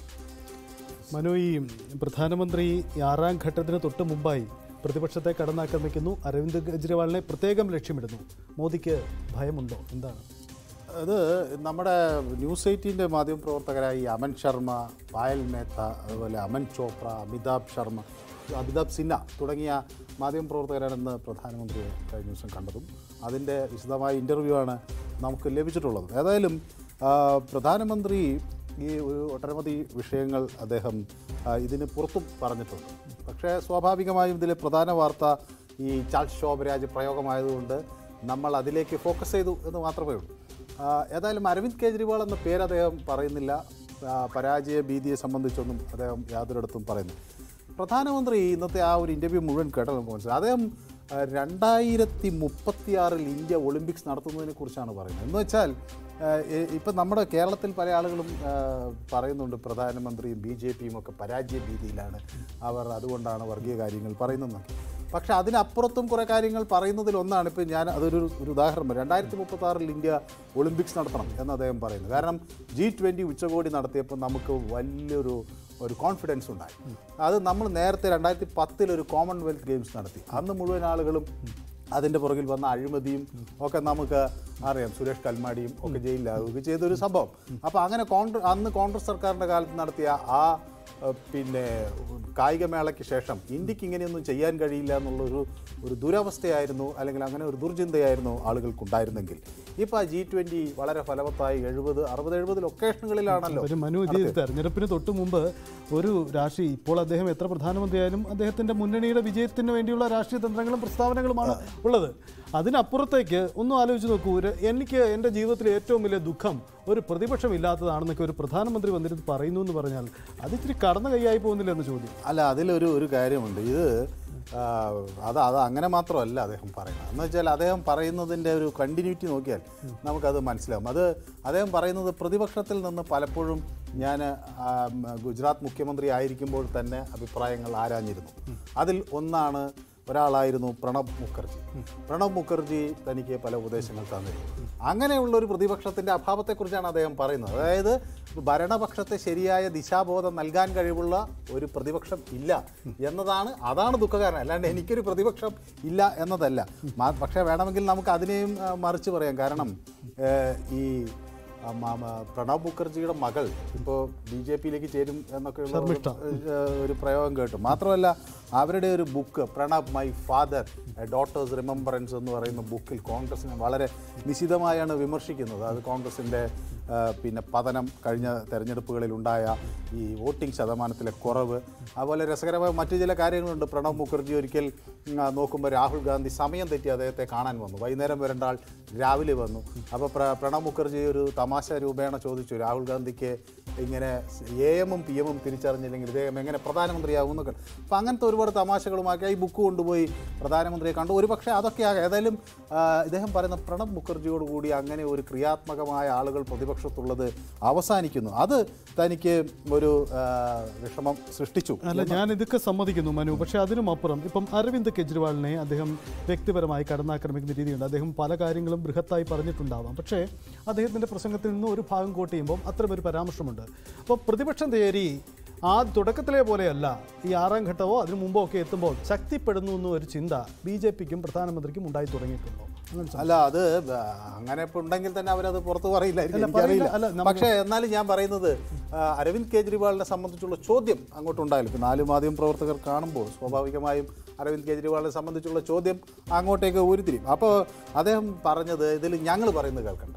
മനു ഈ പ്രധാനമന്ത്രി ഈ ആറാം ഘട്ടത്തിന് തൊട്ട് മുമ്പായി പ്രതിപക്ഷത്തെ കടന്നാക്രമിക്കുന്നു അരവിന്ദ് കെജ്രിവാളിനെ പ്രത്യേകം ലക്ഷ്യമിടുന്നു മോദിക്ക് ഭയമുണ്ടോ എന്താണ് അത് നമ്മുടെ ന്യൂസ് എയ്റ്റീൻ്റെ മാധ്യമപ്രവർത്തകരായി അമൻ ശർമ്മ പായൽ മേത്ത അതുപോലെ അമൻ ചോപ്ര അമിതാഭ് ശർമ്മ അമിതാഭ് സിൻഹ തുടങ്ങിയ മാധ്യമപ്രവർത്തകരാണെന്ന് പ്രധാനമന്ത്രി കഴിഞ്ഞ ദിവസം കണ്ടതും അതിൻ്റെ വിശദമായ ഇൻ്റർവ്യൂ ആണ് നമുക്ക് ലഭിച്ചിട്ടുള്ളത് ഏതായാലും ആ, പ്രധാനമന്ത്രി ഈ ഒരു ഒട്ടനവധി വിഷയങ്ങൾ അദ്ദേഹം ആ, ഇതിന് പുറത്തും പറഞ്ഞിട്ടുണ്ട് പക്ഷേ സ്വാഭാവികമായും ഇതിലെ പ്രധാന വാർത്ത ഈ ചാൾസ് ശോഭരാജ് പ്രയോഗമായതുകൊണ്ട് നമ്മൾ അതിലേക്ക് ഫോക്കസ് ചെയ്തു എന്ന് മാത്രമേ ഉള്ളൂ ആ, ഏതായാലും അരവിന്ദ് കെജ്രിവാൾ എന്ന പേര് അദ്ദേഹം പറയുന്നില്ല ആ, പരാജയ ഭീതിയെ സംബന്ധിച്ചൊന്നും അദ്ദേഹം യാതൊരിടത്തും പറയുന്നു പ്രധാനമന്ത്രി ഇന്നത്തെ ആ ഒരു ഇൻ്റർവ്യൂ മുഴുവൻ കേട്ടാൽ നമുക്ക് മനസ്സിലായി അദ്ദേഹം ആ, രണ്ടായിരത്തി മുപ്പത്തിയാറിൽ ഇന്ത്യ ഒളിമ്പിക്സ് നടത്തുന്നതിനെ കുറിച്ചാണ് പറയുന്നത് എന്ന് വെച്ചാൽ ആ, ഇ- ഇപ്പം നമ്മുടെ കേരളത്തിൽ പല ആളുകളും ആ, പറയുന്നുണ്ട് പ്രധാനമന്ത്രിയും ബി ജെ പിയും ഒക്കെ പരാജയ ഭീതിയിലാണ് അവർ അതുകൊണ്ടാണ് വർഗീയ കാര്യങ്ങൾ പറയുന്നതെന്നൊക്കെ പക്ഷെ അതിനപ്പുറത്തും കുറേ കാര്യങ്ങൾ പറയുന്നതിൽ ഒന്നാണ് ഇപ്പോൾ ഞാൻ അതൊരു ഒരു ഉദാഹരണം പറയാം. രണ്ടായിരത്തി മുപ്പത്തി ആറിൽ ഇന്ത്യ ഒളിമ്പിക്സ് നടത്തണം എന്ന് അദ്ദേഹം പറയുന്നു കാരണം ജി ട്വൻ്റി ഉച്ചകോടി നടത്തിയപ്പോൾ നമുക്ക് വലിയൊരു ഒരു കോൺഫിഡൻസ് ഉണ്ടായി അത് നമ്മൾ നേരത്തെ രണ്ടായിരത്തി പത്തിൽ ഒരു കോമൺവെൽത്ത് ഗെയിംസ് നടത്തി അന്ന് മുഴുവൻ ആളുകളും അതിൻ്റെ പുറകിൽ വന്ന അഴിമതിയും ഒക്കെ നമുക്ക് അറിയാം സുരേഷ് കൽമാടിയും ഒക്കെ ജയിലിലാവുകയൊക്കെ ചെയ്തൊരു സംഭവം അപ്പോൾ അങ്ങനെ കോൺഗ്രസ് അന്ന് കോൺഗ്രസ് സർക്കാരിൻ്റെ കാലത്ത് നടത്തിയ ആ ഏഹ്, പിന്നെ കായികമേളയ്ക്ക് ശേഷം ഇന്ത്യക്ക് ഇങ്ങനെയൊന്നും ചെയ്യാൻ കഴിയില്ല എന്നുള്ളൊരു ഒരു ദുരവസ്ഥയായിരുന്നു അല്ലെങ്കിൽ അങ്ങനെ ഒരു ദുർചിന്തയായിരുന്നു ആളുകൾക്കുണ്ടായിരുന്നെങ്കിൽ ഇപ്പോൾ ജി ട്വൻ്റി വളരെ ഫലവത്തായി എഴുപത് അറുപത് എഴുപത് ലൊക്കേഷനുകളിലാണല്ലോ ഒരു മനു ഇത് നടത്തിയത്. തെരഞ്ഞെടുപ്പിന് തൊട്ട് മുമ്പ് ഒരു രാഷ്ട്രീയ ഇപ്പോൾ അദ്ദേഹം എത്ര പ്രധാനമന്ത്രിയായാലും അദ്ദേഹത്തിന്റെ മുന്നണിയുടെ വിജയത്തിന് വേണ്ടിയുള്ള രാഷ്ട്രീയ തന്ത്രങ്ങളും പ്രസ്താവനകളുമാണ് ഉള്ളത് അതിനപ്പുറത്തേക്ക് ഒന്നും ആലോചിച്ച് നോക്കൂ ഒരു എനിക്ക് എൻ്റെ ജീവിതത്തിലെ ഏറ്റവും വലിയ ദുഃഖം ഒരു പ്രതിപക്ഷം ഇല്ലാത്തതാണെന്നൊക്കെ ഒരു പ്രധാനമന്ത്രി വന്നിരുന്ന് പറയുന്നു എന്ന് പറഞ്ഞാൽ അത് ഇത്തിരി കടന്നു കൈയായി പോകുന്നില്ല എന്ന് ചോദ്യം അല്ല അതിലൊരു ഒരു കാര്യമുണ്ട് ഇത് ആ, അത് അത് അങ്ങനെ മാത്രമല്ല അദ്ദേഹം പറയുന്നത് എന്ന് വെച്ചാൽ അദ്ദേഹം പറയുന്നതിൻ്റെ ഒരു കണ്ടിന്യൂറ്റി നോക്കിയാൽ നമുക്കത് മനസ്സിലാവും അത് അദ്ദേഹം പറയുന്നത് പ്രതിപക്ഷത്തിൽ നിന്ന് പലപ്പോഴും ഞാൻ ആ, ഉം, ഗുജറാത്ത് മുഖ്യമന്ത്രി ആയിരിക്കുമ്പോൾ തന്നെ അഭിപ്രായങ്ങൾ ആരാഞ്ഞിരുന്നു അതിൽ ഒന്നാണ് ഒരാളായിരുന്നു പ്രണബ് മുഖർജി പ്രണബ് മുഖർജി തനിക്ക് പല ഉപദേശങ്ങൾ തന്നിരുന്നു അങ്ങനെയുള്ള ഒരു പ്രതിപക്ഷത്തിൻ്റെ അഭാവത്തെക്കുറിച്ചാണ് അദ്ദേഹം പറയുന്നത് അതായത് ഭരണപക്ഷത്തെ ശരിയായ ദിശാബോധം നൽകാൻ കഴിവുള്ള ഒരു പ്രതിപക്ഷം ഇല്ല എന്നതാണ് അതാണ് ദുഃഖകാരണം അല്ലാണ്ട് എനിക്കൊരു പ്രതിപക്ഷം ഇല്ല എന്നതല്ല മാ- പക്ഷേ വേണമെങ്കിൽ നമുക്ക് അതിനെയും ആ, മറിച്ച് പറയാം കാരണം ഏഹ്, ഈ ആ, മ- മ- പ്രണബ് മുഖർജിയുടെ മകൾ ഇപ്പോൾ ബി ജെ പിയിലേക്ക് ചേരും എന്നൊക്കെയുള്ള ഒരു, ശർമ്മിഷ്ഠ. ഏഹ്, ഒരു പ്രയോഗം കേട്ടു മാത്രമല്ല അവരുടെ ഒരു book Pranab my father daughter's remembrance എന്ന് പറയുന്ന ബുക്കിൽ കോൺഗ്രസിനെ വളരെ നിശിതമായാണ് വിമർശിക്കുന്നത് അത് കോൺഗ്രസിൻ്റെ ഏഹ്, പിന്നെ പതനം കഴിഞ്ഞ തെരഞ്ഞെടുപ്പുകളിൽ ഉണ്ടായ ഈ വോട്ടിംഗ് ശതമാനത്തിലെ കുറവ് അതുപോലെ രസകരമായ മറ്റു ചില കാര്യങ്ങളുണ്ട് പ്രണബ് മുഖർജി ഒരിക്കൽ ഉം, ആ, നോക്കുമ്പോൾ രാഹുൽ ഗാന്ധി സമയം തെറ്റി അദ്ദേഹത്തെ കാണാൻ വന്നു വൈകുന്നേരം വരേണ്ട ആൾ രാവിലെ വന്നു അപ്പോൾ പ്ര പ്രണബ് മുഖർജി ഒരു തമാശ രൂപേണ ചോദിച്ചു രാഹുൽ ഗാന്ധിക്ക് ഇങ്ങനെ എ എമ്മും പി എമ്മും തിരിച്ചറിഞ്ഞില്ലെങ്കിൽ ഇദ്ദേഹം എങ്ങനെ പ്രധാനമന്ത്രിയാകും എന്നൊക്കെ അപ്പോൾ അങ്ങനത്തെ ഒരുപാട് തമാശകളുമാക്കി ഈ ബുക്ക് കൊണ്ടുപോയി പ്രധാനമന്ത്രിയെ കണ്ടു ഒരു പക്ഷേ അതൊക്കെ ആകാം ഏതായാലും ആ, ഇദ്ദേഹം പറയുന്ന പ്രണബ് മുഖർജിയോട് കൂടി അങ്ങനെ ഒരു ക്രിയാത്മകമായ ആളുകൾ പ്രതിപക്ഷത്തുള്ളത് അവസാനിക്കുന്നു അത് തനിക്ക് ഒരു ആ, വിഷമം സൃഷ്ടിച്ചു അല്ല ഞാൻ ഇതൊക്കെ സമ്മതിക്കുന്നു മനു പക്ഷേ അതിനും അപ്പുറം ഇപ്പം അരവിന്ദ് കെജ്രിവാളിനെ അദ്ദേഹം വ്യക്തിപരമായി കടന്നാക്രമിക്കുന്ന രീതിയുണ്ട് അദ്ദേഹം പല കാര്യങ്ങളും ബൃഹത്തായി പറഞ്ഞിട്ടുണ്ടാവാം പക്ഷേ അദ്ദേഹത്തിൻ്റെ പ്രസംഗത്തിൽ നിന്ന് ഒരു ഭാഗം കോട്ട് ചെയ്യുമ്പോൾ അത്തരം ഒരു പരാമർശമുണ്ട് അപ്പോൾ പ്രതിപക്ഷം തേരി ആ തുടക്കത്തിലെ പോലെയല്ല ഈ ആറാം ഘട്ടമോ അതിനു മുമ്പോ ഒക്കെ എത്തുമ്പോൾ ശക്തിപ്പെടുന്നു എന്ന ഒരു ചിന്ത ബി ജെ പിക്കും പ്രധാനമന്ത്രിക്കും ഉണ്ടായി തുടങ്ങിയിട്ടുണ്ടോ അങ്ങനെ അല്ല അത് ബ- അങ്ങനെ ഇപ്പൊ ഉണ്ടെങ്കിൽ തന്നെ അവരത് പുറത്തു പറയില്ലായിരിക്കും അല്ല, പറയില്ല. എനിക്കറിയില്ല അല്ല, നമുക്ക് പക്ഷേ എന്നാലും ഞാൻ പറയുന്നത് ആ, അരവിന്ദ് കെജ്രിവാളിനെ സംബന്ധിച്ചുള്ള ചോദ്യം അങ്ങോട്ട് ഉണ്ടായാലും ഇപ്പം നാല് മാധ്യമ പ്രവർത്തകർ കാണുമ്പോൾ സ്വാഭാവികമായും അരവിന്ദ് കെജ്രിവാളിനെ സംബന്ധിച്ചുള്ള ചോദ്യം അങ്ങോട്ടേക്ക് ഉരുത്തിരിയും അപ്പോൾ അദ്ദേഹം പറഞ്ഞത് ഇതിൽ ഞങ്ങൾ പറയുന്നത് കേൾക്കണ്ട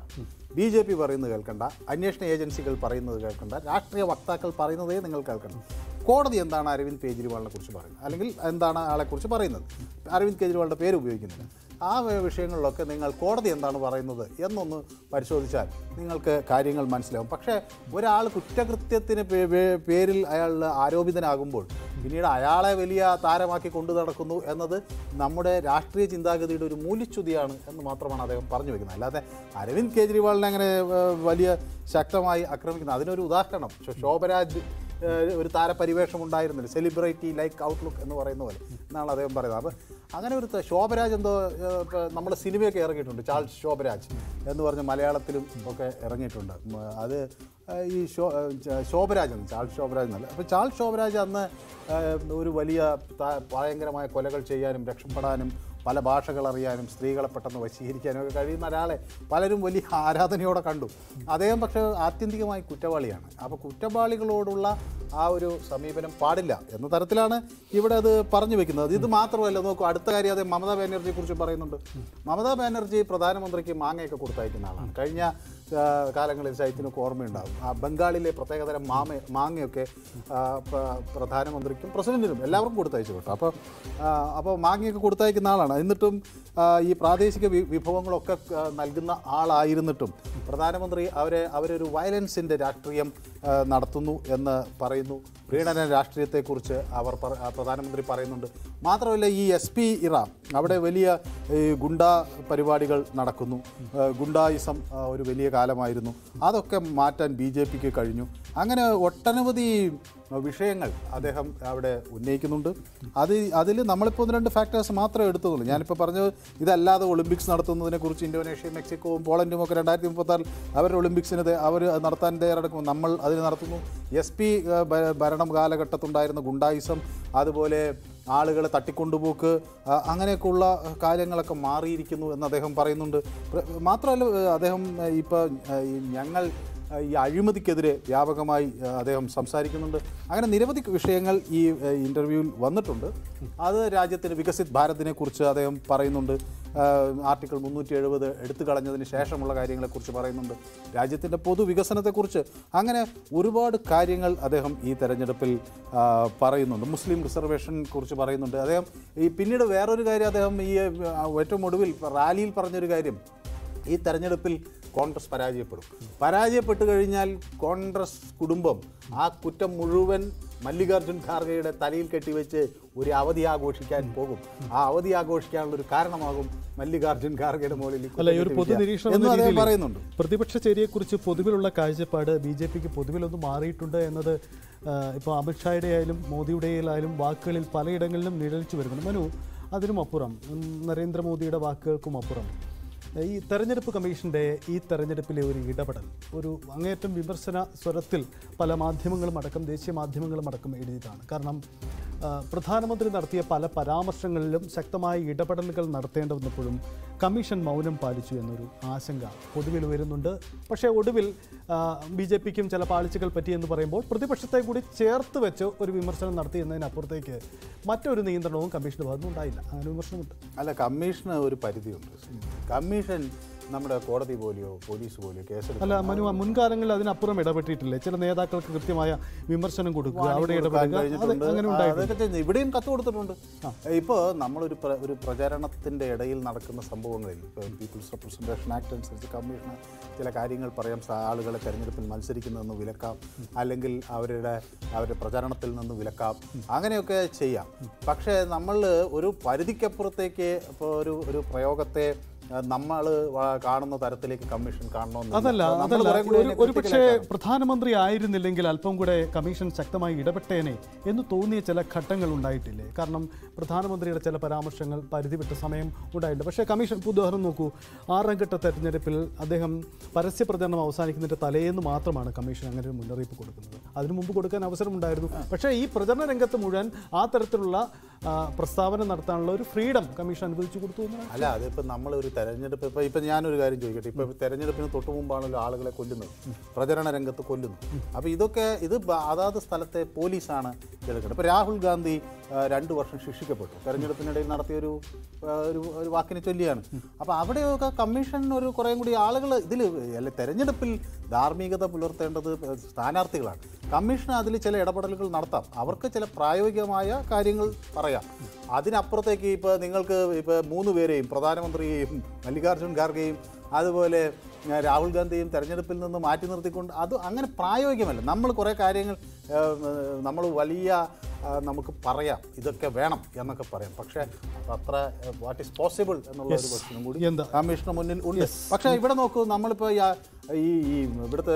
ബി ജെ പി പറയുന്നത് കേൾക്കണ്ട അന്വേഷണ ഏജൻസികൾ പറയുന്നത് കേൾക്കണ്ട രാഷ്ട്രീയ വക്താക്കൾ പറയുന്നതേ നിങ്ങൾ കേൾക്കണം കോടതി എന്താണ് അരവിന്ദ് കെജ്രിവാളിനെ കുറിച്ച് പറയുന്നത് അല്ലെങ്കിൽ എന്താണ് ആളെക്കുറിച്ച് പറയുന്നത് അരവിന്ദ് കെജ്രിവാളിൻ്റെ പേര് ഉപയോഗിക്കുന്നില്ല ആ വി- വിഷയങ്ങളിലൊക്കെ നിങ്ങൾ കോടതി എന്താണ് പറയുന്നത് എന്നൊന്ന് പരിശോധിച്ചാൽ നിങ്ങൾക്ക് കാര്യങ്ങൾ മനസ്സിലാവും പക്ഷേ ഒരാൾ കുറ്റകൃത്യത്തിന് പേ- പേ- പേരിൽ അയാൾ ആരോപിതനാകുമ്പോൾ പിന്നീട് അയാളെ വലിയ താരമാക്കി കൊണ്ടു നടക്കുന്നു എന്നത് നമ്മുടെ രാഷ്ട്രീയ ചിന്താഗതിയുടെ ഒരു മൂല്യച്യുതിയാണ് എന്ന് മാത്രമാണ് അദ്ദേഹം പറഞ്ഞു വെക്കുന്നത് അല്ലാതെ അരവിന്ദ് കെജ്രിവാളിനെ അങ്ങനെ ഏഹ്, വലിയ ശക്തമായി ആക്രമിക്കുന്നത് അതിനൊരു ഉദാഹരണം ശോ- ശോഭരാജ് ഏഹ്, ഒരു താരപരിവേഷം ഉണ്ടായിരുന്നില്ല സെലിബ്രിറ്റി ലൈക്ക് ഔട്ട്ലുക്ക് എന്ന് പറയുന്ന പോലെ എന്നാണ് അദ്ദേഹം പറയുന്നത് അപ്പോൾ അങ്ങനെ ഒരു ത- ശോഭരാജ് എന്തോ ഏഹ്, ഇപ്പൊ നമ്മുടെ സിനിമയൊക്കെ ഇറങ്ങിയിട്ടുണ്ട് ചാൾസ് ശോഭരാജ് എന്ന് പറഞ്ഞ് മലയാളത്തിലും ഒക്കെ ഇറങ്ങിയിട്ടുണ്ട് ഉം, അത് ഏഹ്, ഈ ശോ ഏഹ്, ച- ശോഭരാജ് എന്ന് ചാൾസ് ശോഭരാജ് എന്നല്ല അപ്പോൾ ചാൾസ് ശോഭരാജ് അന്ന് ഏഹ്, ഒരു വലിയ ത- ഭയങ്കരമായ കൊലകൾ ചെയ്യാനും രക്ഷപ്പെടാനും പല ഭാഷകൾ അറിയാനും സ്ത്രീകളെ പെട്ടെന്ന് വശീകരിക്കാനും ഒക്കെ കഴിയുന്ന ഒരാളെ പലരും വലിയ ആരാധനയോടെ കണ്ടു അദ്ദേഹം പക്ഷേ ആത്യന്തികമായി കുറ്റവാളിയാണ് അപ്പോൾ കുറ്റവാളികളോടുള്ള ആ ഒരു സമീപനം പാടില്ല എന്ന തരത്തിലാണ് ഇവിടെ അത് പറഞ്ഞു വെക്കുന്നത് ഇത് മാത്രമല്ല നോക്കൂ അടുത്ത കാര്യം അതേ മമതാ ബാനർജിയെ കുറിച്ച് പറയുന്നുണ്ട് മമതാ ബാനർജി പ്രധാനമന്ത്രിക്ക് മാങ്ങയൊക്കെ കൊടുത്തയക്കുന്ന ആളാണ് കഴിഞ്ഞ ആ, കാലങ്ങളിൽ ശൈത്യനൊക്കെ ഓർമ്മയുണ്ടാകും ആ ബംഗാളിലെ പ്രത്യേകതരം മാമ മാങ്ങയൊക്കെ ആ, പ്ര- പ്രധാനമന്ത്രിക്കും പ്രസിഡന്റിനും എല്ലാവർക്കും കൊടുത്തയച്ചു കേട്ടോ അപ്പോൾ അപ്പോൾ മാങ്ങയൊക്കെ കൊടുത്തയക്കുന്ന ആളാണ് എന്നിട്ടും ആ, ഈ പ്രാദേശിക വി- വിഭവങ്ങളൊക്കെ ആ, നൽകുന്ന ആളായിരുന്നിട്ടും പ്രധാനമന്ത്രി അവരെ അവരൊരു വയലൻസിൻ്റെ രാഷ്ട്രീയം ആ, നടത്തുന്നു എന്ന് പറയുന്നു പ്രീണന രാഷ്ട്രീയത്തെക്കുറിച്ച് അവർ പറ- ആ, പ്രധാനമന്ത്രി പറയുന്നുണ്ട് മാത്രമല്ല ഈ എസ് പി ഇറ അവിടെ വലിയ ഈ ഗുണ്ട പരിപാടികൾ നടക്കുന്നു ആ, ഗുണ്ടായിസം ആ, ഒരു വലിയ കാലമായിരുന്നു അതൊക്കെ മാറ്റാൻ ബി ജെ പിക്ക് കഴിഞ്ഞു അങ്ങനെ ഒട്ടനവധി വിഷയങ്ങൾ അദ്ദേഹം അവിടെ ഉന്നയിക്കുന്നുണ്ട് അത് അതിൽ നമ്മളിപ്പോൾ ഒന്ന് രണ്ട് ഫാക്ടേഴ്സ് മാത്രമേ എടുത്തുള്ളൂ ഞാനിപ്പോൾ പറഞ്ഞത് ഇതല്ലാതെ ഒളിമ്പിക്സ് നടത്തുന്നതിനെക്കുറിച്ച് ഇന്തോനേഷ്യയും മെക്സിക്കോവും പോളണ്ടും ഒക്കെ രണ്ടായിരത്തി മുപ്പത്താറിൽ അവരുടെ ഒളിമ്പിക്സിന് തയ്യ- അവർ നടത്താൻ തയ്യാറെടുക്കും നമ്മൾ അതിന് നടത്തുന്നു എസ് പി ഭരണം കാലഘട്ടത്തുണ്ടായിരുന്ന ഗുണ്ടായിസം അതുപോലെ ആളുകളെ തട്ടിക്കൊണ്ടുപോക്ക് ആ, അങ്ങനെയൊക്കെയുള്ള കാര്യങ്ങളൊക്കെ മാറിയിരിക്കുന്നു എന്ന് അദ്ദേഹം പറയുന്നുണ്ട് പ്ര- മാത്രമല്ല ഏഹ്, അദ്ദേഹം ഇപ്പോൾ ഞങ്ങൾ ഏഹ്, ഈ അഴിമതിക്കെതിരെ വ്യാപകമായി ഏഹ്, അദ്ദേഹം സംസാരിക്കുന്നുണ്ട് അങ്ങനെ നിരവധി വിഷയങ്ങൾ ഈ ഏഹ്, ഇൻ്റർവ്യൂവിൽ വന്നിട്ടുണ്ട് അത് രാജ്യത്തിന് വികസിത് ഭാരതിനെ കുറിച്ച് അദ്ദേഹം പറയുന്നുണ്ട് ഏഹ്, ആർട്ടിക്കിൾ മുന്നൂറ്റി എഴുപത് എടുത്തു കളഞ്ഞതിന് ശേഷമുള്ള കാര്യങ്ങളെക്കുറിച്ച് പറയുന്നുണ്ട് രാജ്യത്തിൻ്റെ പൊതുവികസനത്തെക്കുറിച്ച് അങ്ങനെ ഒരുപാട് കാര്യങ്ങൾ അദ്ദേഹം ഈ തെരഞ്ഞെടുപ്പിൽ ആ, പറയുന്നുണ്ട് മുസ്ലിം റിസർവേഷൻ കുറിച്ച് പറയുന്നുണ്ട് അദ്ദേഹം ഈ പിന്നീട് വേറൊരു കാര്യം അദ്ദേഹം ഈ ആ, ഏറ്റവും ഒടുവിൽ റാലിയിൽ പറഞ്ഞൊരു കാര്യം ഈ തെരഞ്ഞെടുപ്പിൽ കോൺഗ്രസ് പരാജയപ്പെടും പരാജയപ്പെട്ട് കഴിഞ്ഞാൽ കോൺഗ്രസ് കുടുംബം ആ കുറ്റം മുഴുവൻ മല്ലികാർജുൻ ഖാർഗെയുടെ തലയിൽ കെട്ടിവെച്ച് ഒരു അവധി ആഘോഷിക്കാൻ പോകും ആ അവധി ആഘോഷിക്കാനുള്ള ഒരു കാരണമാകും മല്ലികാർജുൻ ഖാർഗെയുടെ മുകളിൽ ഈ അല്ല ഈ ഒരു കുറ്റം പൊതു കെട്ടി നിരീക്ഷണം വെക്കുക. എന്ന എന്നും അദ്ദേഹം രീതിയിൽ പറയുന്നുണ്ട് പ്രതിപക്ഷ ചേരിയെക്കുറിച്ച് പൊതുവിലുള്ള കാഴ്ചപ്പാട് ബി ജെ പിക്ക് പൊതുവിലൊന്ന് മാറിയിട്ടുണ്ട് എന്നത് ഇപ്പോൾ അമിത്ഷായുടെ ആയാലും മോദിയുടെ ആയാലും വാക്കുകളിൽ പലയിടങ്ങളിലും നിഴലിച്ചു വരുന്നുണ്ട് മനു അതിനും അപ്പുറം ഉം, നരേന്ദ്രമോദിയുടെ വാക്കുകൾക്കും അപ്പുറം ഈ തെരഞ്ഞെടുപ്പ് കമ്മീഷൻ്റെ ഈ തെരഞ്ഞെടുപ്പിലെ ഒരു ഇടപെടൽ ഒരു അങ്ങേയറ്റം വിമർശന സ്വരത്തിൽ പല മാധ്യമങ്ങളും അടക്കം ദേശീയ മാധ്യമങ്ങളും അടക്കം എഴുതിയതാണ് കാരണം ആ, പ്രധാനമന്ത്രി നടത്തിയ പല പരാമർശങ്ങളിലും ശക്തമായ ഇടപെടലുകൾ നടത്തേണ്ടി വന്നപ്പോഴും കമ്മീഷൻ മൗനം പാലിച്ചു എന്നൊരു ആശങ്ക പൊതുവിൽ ഉയരുന്നുണ്ട് പക്ഷേ ഒടുവിൽ ബി ജെ പിക്കും ചില പാളിച്ചകൾ പറ്റിയെന്ന് പറയുമ്പോൾ പ്രതിപക്ഷത്തെ കൂടി ചേർത്ത് വെച്ച് ഒരു വിമർശനം നടത്തി എന്നതിനപ്പുറത്തേക്ക് മറ്റൊരു നിയന്ത്രണവും കമ്മീഷൻ്റെ ഭാഗത്തുനിന്ന് ഉണ്ടായില്ല അങ്ങനെ വിമർശനമുണ്ട് അല്ല കമ്മീഷന് ഒരു പരിധിയുണ്ട് കമ്മീഷൻ നമ്മുടെ കോടതി പോലെയോ പോലീസ് പോലെയോ കേസെടുക്കാൻ അല്ല മനു മുൻകാലങ്ങളിൽ അതിനപ്പുറം ഇടപെട്ടിട്ടില്ലേ ചില നേതാക്കൾക്ക് കൃത്യമായ വിമർശനം കൊടുക്കുക വാണിംഗ് അവിടെ കൊടുക്കാൻ ഇടപെടുക അത് കഴിഞ്ഞിട്ടുണ്ട്. അങ്ങനെ ആ, ഉണ്ടായിട്ടുണ്ട് അതൊക്കെ ചെയ്യുന്നു. ഇവിടെയും കത്ത് കൊടുത്തിട്ടുണ്ട് ഇപ്പോൾ നമ്മളൊരു പ്ര- ഒരു പ്രചാരണത്തിൻ്റെ ഇടയിൽ നടക്കുന്ന സംഭവങ്ങളിൽ ഇപ്പോൾ പീപ്പിൾസ് റെപ്രസെൻറ്റേഷൻ ആക്ട് അനുസരിച്ച് കമ്മീഷന് ചില കാര്യങ്ങൾ പറയാം സ- ആളുകളെ തെരഞ്ഞെടുപ്പിൽ മത്സരിക്കുന്നതെന്ന് വിലക്കാം അല്ലെങ്കിൽ അവരുടെ അവരുടെ പ്രചാരണത്തിൽ നിന്ന് വിലക്കാം അങ്ങനെയൊക്കെ ചെയ്യാം പക്ഷേ നമ്മൾ ഒരു പരിധിക്കപ്പുറത്തേക്ക് ഇപ്പോൾ ഒരു ഒരു പ്രയോഗത്തെ നമ്മൾ കാണുന്ന തരത്തിലേക്ക് കമ്മീഷൻ കാണണമെന്നില്ല. അതല്ല അപ്പോൾ നമ്മൾ അതല്ല കുറേ കൂടി ഒരു അതിനെ ഒരു പക്ഷേ critical ആക്കാണ്. പ്രധാനമന്ത്രി ആയിരുന്നില്ലെങ്കിൽ അല്പം കൂടെ കമ്മീഷൻ ശക്തമായി ഇടപെട്ടേനെ എന്ന് തോന്നിയ ചില ഘട്ടങ്ങൾ ഉണ്ടായിട്ടില്ലേ കാരണം പ്രധാനമന്ത്രിയുടെ ചില പരാമർശങ്ങൾ പരിധിവിട്ട സമയം ഉണ്ടായിട്ടുണ്ട് പക്ഷേ കമ്മീഷൻ ഇപ്പോൾ ഉദാഹരണം നോക്കൂ ആറാം ഘട്ട തെരഞ്ഞെടുപ്പിൽ അദ്ദേഹം പരസ്യ പ്രചരണം അവസാനിക്കുന്നതിൻ്റെ തലേന്ന് മാത്രമാണ് കമ്മീഷൻ അങ്ങനെ ഒരു മുന്നറിയിപ്പ് കൊടുക്കുന്നത് അതിനു മുമ്പ് കൊടുക്കാൻ അവസരമുണ്ടായിരുന്നു പക്ഷേ ഈ പ്രചരണ രംഗത്ത് മുഴുവൻ ആ തരത്തിലുള്ള ആ, പ്രസ്താവന നടത്താനുള്ള ഒരു ഫ്രീഡം കമ്മീഷൻ അനുവദിച്ചു കൊടുത്തു എന്നാണ് അല്ല അതിപ്പോൾ നമ്മളൊരു തെരഞ്ഞെടുപ്പ് ഇപ്പോൾ ഇപ്പം ഞാനൊരു കാര്യം ചോദിക്കട്ടെ ഇപ്പോൾ തെരഞ്ഞെടുപ്പിന് തൊട്ട് മുമ്പാണല്ലോ ആളുകളെ കൊല്ലുന്നത് പ്രചരണ രംഗത്ത് കൊല്ലുന്നു അപ്പോൾ ഇതൊക്കെ ഇത് ബ- അതാത് സ്ഥലത്തെ പോലീസാണ് എടുക്കുന്നത് ഇപ്പോൾ രാഹുൽ ഗാന്ധി ആ, രണ്ട് വർഷം ശിക്ഷിക്കപ്പെട്ടു തെരഞ്ഞെടുപ്പിനിടയിൽ നടത്തിയൊരു ആ, ഒരു ഒരു വാക്കിനെ ചൊല്ലിയാണ് അപ്പോൾ അവിടെയൊക്കെ കമ്മീഷൻ ഒരു കുറേം കൂടി ആളുകൾ ഇതിൽ അല്ലെ തെരഞ്ഞെടുപ്പിൽ ധാർമ്മികത പുലർത്തേണ്ടത് സ്ഥാനാർത്ഥികളാണ് കമ്മീഷൻ അതിൽ ചില ഇടപെടലുകൾ നടത്താം അവർക്ക് ചില പ്രായോഗികമായ കാര്യങ്ങൾ പറയാം അതിനപ്പുറത്തേക്ക് ഇപ്പോൾ നിങ്ങൾക്ക് ഇപ്പോൾ മൂന്ന് പേരെയും പ്രധാനമന്ത്രിയെയും മല്ലികാർജ്ജുൻ ഖാർഗെയും അതുപോലെ ആ, രാഹുൽ ഗാന്ധിയും തെരഞ്ഞെടുപ്പിൽ നിന്ന് മാറ്റി നിർത്തിക്കൊണ്ട് അത് അങ്ങനെ പ്രായോഗികമല്ല നമ്മൾ കുറേ കാര്യങ്ങൾ നമ്മൾ വലിയ ആ, നമുക്ക് പറയാം ഇതൊക്കെ വേണം എന്നൊക്കെ പറയാം പക്ഷേ അതത്ര വാട്ട് ഈസ് പോസിബിൾ എന്നുള്ള ഒരു Yes. ക്വസ്റ്റ്യനും കൂടി എന്താ? കമ്മീഷന് മുന്നിൽ ഉണ്ട് പക്ഷേ ഇവിടെ നോക്കൂ നമ്മളിപ്പോൾ ഈ ഈ ഈ ഇവിടുത്തെ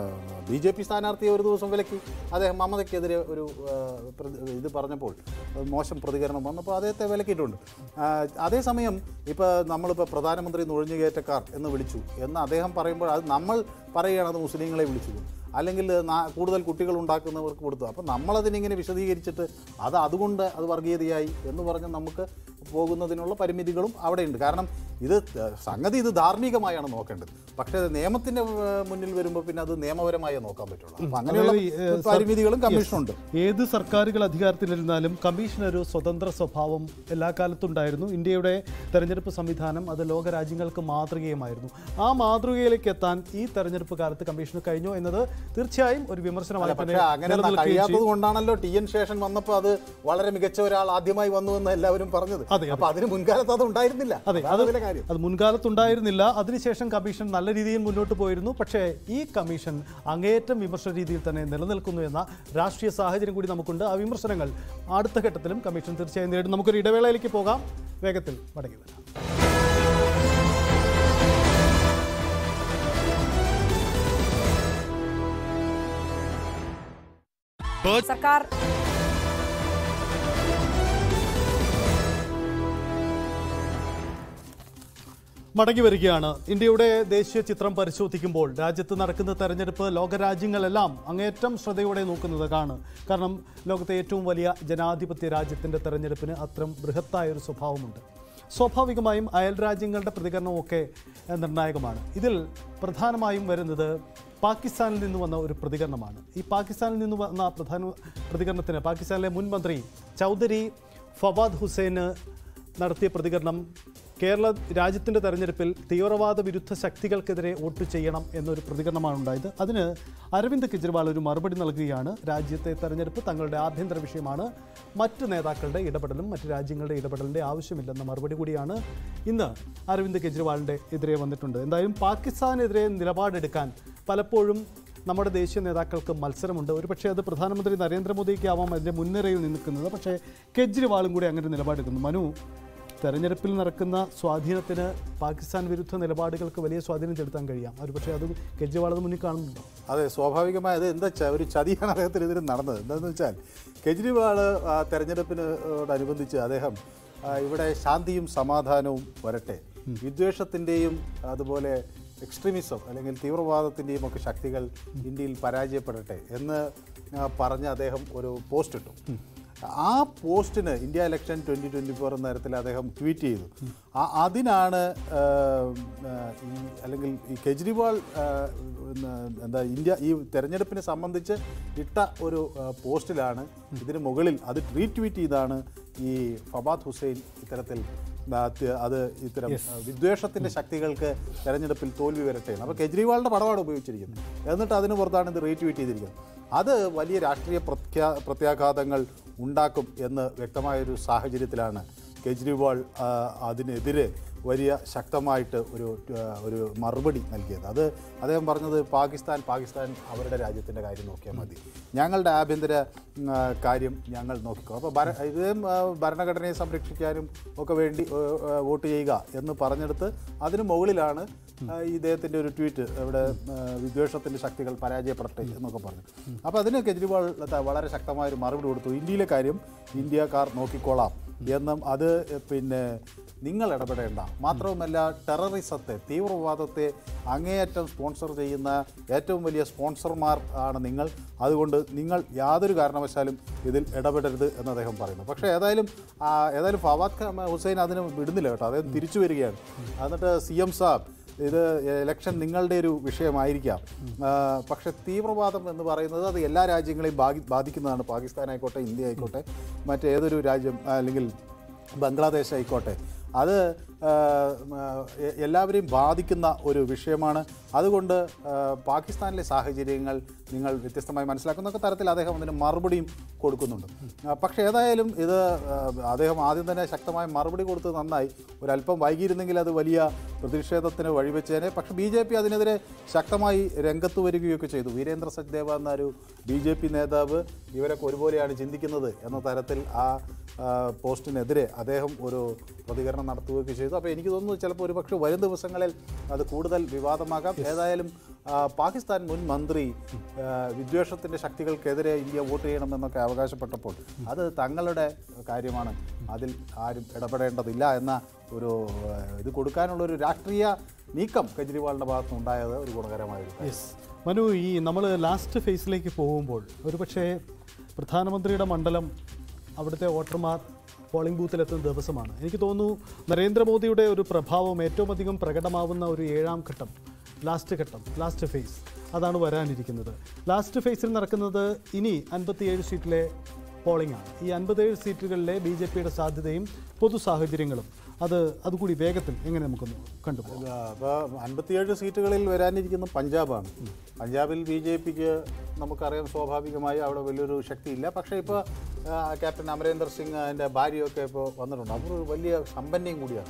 ബി ജെ പി സ്ഥാനാർത്ഥിയെ ഒരു ദിവസം വിലക്കി അദ്ദേഹം മമതയ്ക്കെതിരെ ഒരു ആ, പ്രതി- ഇത് പറഞ്ഞപ്പോൾ അത് മോശം പ്രതികരണം വന്നപ്പോൾ അദ്ദേഹത്തെ വിലക്കിയിട്ടുണ്ട് ആ, അതേസമയം ഇപ്പോൾ നമ്മളിപ്പോൾ പ്രധാനമന്ത്രി നുഴഞ്ഞുകയറ്റക്കാർ എന്ന് വിളിച്ചു എന്ന് അദ്ദേഹം പറയുമ്പോൾ അത് നമ്മൾ പറയുകയാണ് അത് മുസ്ലിങ്ങളെ വിളിച്ചു അല്ലെങ്കിൽ നാ- കൂടുതൽ കുട്ടികൾ ഉണ്ടാക്കുന്നവർക്ക് കൊടുത്തു അപ്പം നമ്മളതിനിങ്ങനെ വിശദീകരിച്ചിട്ട് അത് അതുകൊണ്ട് അത് വർഗീയതയായി എന്ന് പറഞ്ഞ് നമുക്ക് പോകുന്നതിനുള്ള പരിമിതികളും അവിടെയുണ്ട് കാരണം ഇത് സംഗതി ഇത് ധാർമ്മികമായാണ് നോക്കേണ്ടത് പക്ഷേ അത് നിയമത്തിൻ്റെ ഏഹ്, മുന്നിൽ വരുമ്പോൾ പിന്നെ അത് നിയമപരമായേ നോക്കാൻ പറ്റുള്ളൂ അപ്പം അങ്ങനെയുള്ള അതായത് ഈ, ഏഹ്, സർ- പരിമിതികളും Yes. കമ്മീഷനുണ്ട് ഏത് സർക്കാരുകൾ അധികാരത്തിലിരുന്നാലും കമ്മീഷൻ ഒരു സ്വതന്ത്ര സ്വഭാവം എല്ലാ കാലത്തും ഉണ്ടായിരുന്നു ഇന്ത്യയുടെ തെരഞ്ഞെടുപ്പ് സംവിധാനം അത് ലോക രാജ്യങ്ങൾക്ക് മാതൃകയുമായിരുന്നു ആ മാതൃകയിലേക്ക് എത്താൻ ഈ തെരഞ്ഞെടുപ്പ് കാലത്ത് കമ്മീഷന് കഴിഞ്ഞോ എന്നത് തീർച്ചയായും ഒരു വിമർശനമായി അല്ല, തന്നെ പക്ഷേ അങ്ങനെ നിലനിൽക്കുകയും കഴിയാത്തത് ചെയ്യും. കൊണ്ടാണല്ലോ ടി എൻ ശേഷൻ വന്നപ്പോൾ അത് വളരെ മികച്ച ഒരാൾ ആദ്യമായി വന്നു എന്ന് എല്ലാവരും പറഞ്ഞത് അതെ, അപ്പൊ അതിന് മുൻകാലത്ത് അത് ഉണ്ടായിരുന്നില്ല അതെ അതാണ് അത് അതിലെ കാര്യം അത് മുൻകാലത്തുണ്ടായിരുന്നില്ല അതിനുശേഷം കമ്മീഷൻ നല്ല രീതിയിൽ മുന്നോട്ട് പോയിരുന്നു പക്ഷേ ഈ കമ്മീഷൻ അങ്ങേയറ്റം വിമർശന രീതിയിൽ തന്നെ നിലനിൽക്കുന്നു എന്ന രാഷ്ട്രീയ സാഹചര്യം കൂടി നമുക്കുണ്ട് ആ വിമർശനങ്ങൾ അടുത്ത ഘട്ടത്തിലും കമ്മീഷൻ തീർച്ചയായും നേരിടും നമുക്കൊരു ഇടവേളയിലേക്ക് പോകാം വേഗത്തിൽ മടങ്ങി വരാം സർക്കാർ മടങ്ങി വരികയാണ് ഇന്ത്യയുടെ ദേശീയ ചിത്രം പരിശോധിക്കുമ്പോൾ രാജ്യത്ത് നടക്കുന്ന തെരഞ്ഞെടുപ്പ് ലോകരാജ്യങ്ങളെല്ലാം അങ്ങേയറ്റം ശ്രദ്ധയോടെ നോക്കുന്നത് കാണും കാരണം ലോകത്തെ ഏറ്റവും വലിയ ജനാധിപത്യ രാജ്യത്തിൻ്റെ തെരഞ്ഞെടുപ്പിന് അത്തരം ബൃഹത്തായ ഒരു സ്വഭാവമുണ്ട് സ്വാഭാവികമായും അയൽ രാജ്യങ്ങളുടെ പ്രതികരണമൊക്കെ ഏഹ്, നിർണായകമാണ് ഇതിൽ പ്രധാനമായും വരുന്നത് പാകിസ്ഥാനിൽ നിന്ന് വന്ന ഒരു പ്രതികരണമാണ് ഈ പാകിസ്ഥാനിൽ നിന്ന് വന്ന പ്രധാന പ്രതികരണത്തിന് പാകിസ്ഥാനിലെ മുൻ മന്ത്രി ചൗധരി ഫവാദ് ഹുസൈന് നടത്തിയ പ്രതികരണം കേരള രാജ്യത്തിൻ്റെ തെരഞ്ഞെടുപ്പിൽ തീവ്രവാദ വിരുദ്ധ ശക്തികൾക്കെതിരെ വോട്ട് ചെയ്യണം എന്നൊരു പ്രതികരണമാണ് ഉണ്ടായത് അതിന് അരവിന്ദ് കെജ്രിവാൾ ഒരു മറുപടി നൽകുകയാണ് രാജ്യത്തെ തെരഞ്ഞെടുപ്പ് തങ്ങളുടെ ആഭ്യന്തര വിഷയമാണ് മറ്റ് നേതാക്കളുടെ ഇടപെടലും മറ്റ് രാജ്യങ്ങളുടെ ഇടപെടലിൻ്റെ ആവശ്യമില്ലെന്ന മറുപടി കൂടിയാണ് ഇന്ന് അരവിന്ദ് കെജ്രിവാളിൻ്റെ എതിരെ വന്നിട്ടുണ്ട് എന്തായാലും പാകിസ്ഥാനെതിരെ നിലപാടെടുക്കാൻ പലപ്പോഴും നമ്മുടെ ദേശീയ നേതാക്കൾക്ക് മത്സരമുണ്ട് ഒരുപക്ഷേ അത് പ്രധാനമന്ത്രി നരേന്ദ്രമോദിക്ക് ആവാം അതിൻ്റെ മുൻനിരയിൽ നിൽക്കുന്നത് പക്ഷേ കെജ്രിവാളും കൂടി അങ്ങനെ നിലപാടെടുക്കുന്നു മനു തെരഞ്ഞെടുപ്പിൽ നടക്കുന്ന സ്വാധീനത്തിന് പാകിസ്ഥാൻ വിരുദ്ധ നിലപാടുകൾക്ക് വലിയ സ്വാധീനം ചെലുത്താൻ കഴിയാം ഒരു പക്ഷേ അത് കെജ്രിവാൾ അത് മുന്നിൽ കാണുന്നുണ്ടോ അതെ സ്വാഭാവികമായി അത് എന്താ വെച്ചാൽ ഒരു ചതിയാണ് അദ്ദേഹത്തിന് ഇതിന് നടന്നത് എന്താണെന്ന് വെച്ചാൽ കെജ്രിവാൾ ആ, തെരഞ്ഞെടുപ്പിനോടനുബന്ധിച്ച് അദ്ദേഹം ആ, ഇവിടെ ശാന്തിയും സമാധാനവും വരട്ടെ വിദ്വേഷത്തിൻ്റെയും അതുപോലെ എക്സ്ട്രീമിസം അല്ലെങ്കിൽ തീവ്രവാദത്തിൻ്റെയും ഒക്കെ ശക്തികൾ ഇന്ത്യയിൽ പരാജയപ്പെടട്ടെ എന്ന് ആ, പറഞ്ഞ് അദ്ദേഹം ഒരു പോസ്റ്റ് ഇട്ടു ആ പോസ്റ്റിന് India election twenty twenty four എന്ന തരത്തിൽ അദ്ദേഹം ട്വീറ്റ് ചെയ്തു ആ- അതിനാണ് ആ, ആ, ഈ അല്ലെങ്കിൽ ഈ കെജ്രിവാൾ ആ, പിന്നെ എന്താ ഇന്ത്യ ഈ തെരഞ്ഞെടുപ്പിനെ സംബന്ധിച്ച് ഇട്ട ഒരു ആ, പോസ്റ്റിലാണ് ഇതിന് മുകളിൽ അത് റീട്വീറ്റ് ചെയ്താണ് ഈ ഫവാദ് ഹുസൈൻ ഇത്തരത്തിൽ ആ, ത- അത് ഇത്തരം Yes. ആ, വിദ്വേഷത്തിന്റെ ശക്തികൾക്ക് തെരഞ്ഞെടുപ്പിൽ തോൽവി വരട്ടെ അപ്പോൾ കെജ്രിവാളിന്റെ പടമാണ് ഉപയോഗിച്ചിരിക്കുന്നത് എന്നിട്ട് അതിന് പുറത്താണ് ഇത് റീട്വീറ്റ് ചെയ്തിരിക്കുന്നത് അത് വലിയ രാഷ്ട്രീയ പ്രത്യാ പ്രത്യാഘാതങ്ങൾ ഉണ്ടാക്കും എന്ന് വ്യക്തമായൊരു സാഹചര്യത്തിലാണ് കെജ്രിവാൾ ആ, അതിനെതിരെ വലിയ ശക്തമായിട്ട് ഒരു ആ, ഒരു മറുപടി നൽകിയത് അത് അദ്ദേഹം പറഞ്ഞത് പാകിസ്ഥാൻ പാകിസ്ഥാൻ അവരുടെ രാജ്യത്തിൻ്റെ കാര്യം നോക്കിയാൽ മതി ഞങ്ങളുടെ ആഭ്യന്തര ഉം, ആ, കാര്യം ഞങ്ങൾ നോക്കിക്കോ അപ്പോൾ ഭര ഇദ്ദേഹം ആ, ഭരണഘടനയെ സംരക്ഷിക്കാനും ഒക്കെ വേണ്ടി ആ, ആ, വോട്ട് ചെയ്യുക എന്ന് പറഞ്ഞെടുത്ത് അതിന് മുകളിലാണ് ആ, ഇദ്ദേഹത്തിൻ്റെ ഒരു ട്വീറ്റ് ഇവിടെ ആ, വിദ്വേഷത്തിൻ്റെ ശക്തികൾ പരാജയപ്പെടട്ടെ എന്നൊക്കെ പറഞ്ഞു അപ്പോൾ അതിന് കെജ്രിവാൾ ത- വളരെ ശക്തമായൊരു മറുപടി കൊടുത്തു ഇന്ത്യയിലെ കാര്യം ഇന്ത്യക്കാർ നോക്കിക്കോളാം എന്നും അത് പിന്നെ നിങ്ങൾ ഇടപെടേണ്ട മാത്രവുമല്ല ടെററിസത്തെ തീവ്രവാദത്തെ അങ്ങേയറ്റം സ്പോൺസർ ചെയ്യുന്ന ഏറ്റവും വലിയ സ്പോൺസർമാർ ആണ് നിങ്ങൾ അതുകൊണ്ട് നിങ്ങൾ യാതൊരു കാരണവശാലും ഇതിൽ ഇടപെടരുത് എന്ന് അദ്ദേഹം പറയുന്നു പക്ഷേ ഏതായാലും ആ, ഏതായാലും ഫവാദ് ഖാൻ ഹുസൈൻ അതിന് വിടുന്നില്ല കേട്ടോ അദ്ദേഹം തിരിച്ചു വരികയാണ് എന്നിട്ട് സി എം സാബ് ഇത് ഇലക്ഷൻ നിങ്ങളുടെ ഒരു വിഷയമായിരിക്കാം ആ, പക്ഷെ തീവ്രവാദം എന്ന് പറയുന്നത് അത് എല്ലാ രാജ്യങ്ങളെയും ബാധി ബാധിക്കുന്നതാണ് പാകിസ്ഥാൻ ആയിക്കോട്ടെ ഇന്ത്യ ആയിക്കോട്ടെ മറ്റേതൊരു രാജ്യം അല്ലെങ്കിൽ ബംഗ്ലാദേശ് ആയിക്കോട്ടെ അത് ആ, ആ, എ- എല്ലാവരെയും ബാധിക്കുന്ന ഒരു വിഷയമാണ് അതുകൊണ്ട് ആ, പാകിസ്ഥാനിലെ സാഹചര്യങ്ങൾ നിങ്ങൾ വ്യത്യസ്തമായി മനസ്സിലാക്കുന്ന തരത്തിൽ അദ്ദേഹം അതിന് മറുപടിയും കൊടുക്കുന്നുണ്ട് ആ, പക്ഷേ ഏതായാലും ഇത് ആ, അദ്ദേഹം ആദ്യം തന്നെ ശക്തമായ മറുപടി കൊടുത്തത് നന്നായി ഒരല്പം വൈകിയിരുന്നെങ്കിൽ അത് വലിയ പ്രതിഷേധത്തിന് വഴിവെച്ചേനെ പക്ഷേ ബി ജെ പി അതിനെതിരെ ശക്തമായി രംഗത്ത് വരികയൊക്കെ ചെയ്തു വീരേന്ദ്ര സച്ദേവ എന്നൊരു ബി ജെ പി നേതാവ് ഇവരൊക്കെ ഒരുപോലെയാണ് ചിന്തിക്കുന്നത് എന്ന തരത്തിൽ ആ ആ, പോസ്റ്റിനെതിരെ അദ്ദേഹം ഒരു പ്രതികരണം നടത്തുകയൊക്കെ ചെയ്തു അപ്പോൾ എനിക്ക് തോന്നുന്നു ചിലപ്പോൾ ഒരുപക്ഷെ വരും ദിവസങ്ങളിൽ അത് കൂടുതൽ വിവാദമാകാം ഏതായാലും ആ, പാകിസ്ഥാൻ മുൻ മന്ത്രി ആ, വിദ്വേഷത്തിൻ്റെ ശക്തികൾക്കെതിരെ ഇന്ത്യ വോട്ട് ചെയ്യണമെന്നൊക്കെ അവകാശപ്പെട്ടപ്പോൾ അത് തങ്ങളുടെ കാര്യമാണ് അതിൽ ആരും ഇടപെടേണ്ടതില്ല എന്ന ഒരു ആ, ഇത് കൊടുക്കാനുള്ള ഒരു രാഷ്ട്രീയ നീക്കം കെജ്രിവാളിൻ്റെ ഭാഗത്തുനിന്ന് ഉണ്ടായത് ഒരു ഗുണകരമായ ഒരു കാര്യം. യെസ് മനു ഈ നമ്മൾ ലാസ്റ്റ് ഫേസിലേക്ക് പോകുമ്പോൾ ഒരുപക്ഷേ പ്രധാനമന്ത്രിയുടെ മണ്ഡലം അവിടുത്തെ വോട്ടർമാർ പോളിംഗ് ബൂത്തിലെത്തുന്ന ദിവസമാണ് എനിക്ക് തോന്നുന്നു നരേന്ദ്രമോദിയുടെ ഒരു പ്രഭാവം ഏറ്റവും അധികം പ്രകടമാവുന്ന ഒരു ഏഴാം ഘട്ടം ലാസ്റ്റ് ഘട്ടം ലാസ്റ്റ് ഫേസ് അതാണ് വരാനിരിക്കുന്നത് ലാസ്റ്റ് ഫേസിൽ നടക്കുന്നത് ഇനി അൻപത്തിയേഴ് സീറ്റിലെ പോളിംഗ് ആണ് ഈ അൻപത്തേഴ് സീറ്റുകളിലെ ബി ജെ പിയുടെ സാധ്യതയും പൊതു സാഹചര്യങ്ങളും അത് അതുകൂടി വേഗത്തിൽ എങ്ങനെ നമുക്കൊന്ന് കണ്ടുപോകാം അപ്പോൾ അൻപത്തിയേഴ് സീറ്റുകളിൽ വരാനിരിക്കുന്ന പഞ്ചാബാണ് പഞ്ചാബിൽ ബി ജെ പിക്ക് നമുക്കറിയാം സ്വാഭാവികമായി അവിടെ വലിയൊരു ശക്തിയില്ല പക്ഷേ ഇപ്പോൾ ക്യാപ്റ്റൻ അമരേന്ദർ സിംഗ് അതിൻ്റെ ഭാര്യയൊക്കെ ഇപ്പോൾ വന്നിട്ടുണ്ട് അവർ ഒരു വലിയ സമ്പന്നയും കൂടിയാണ്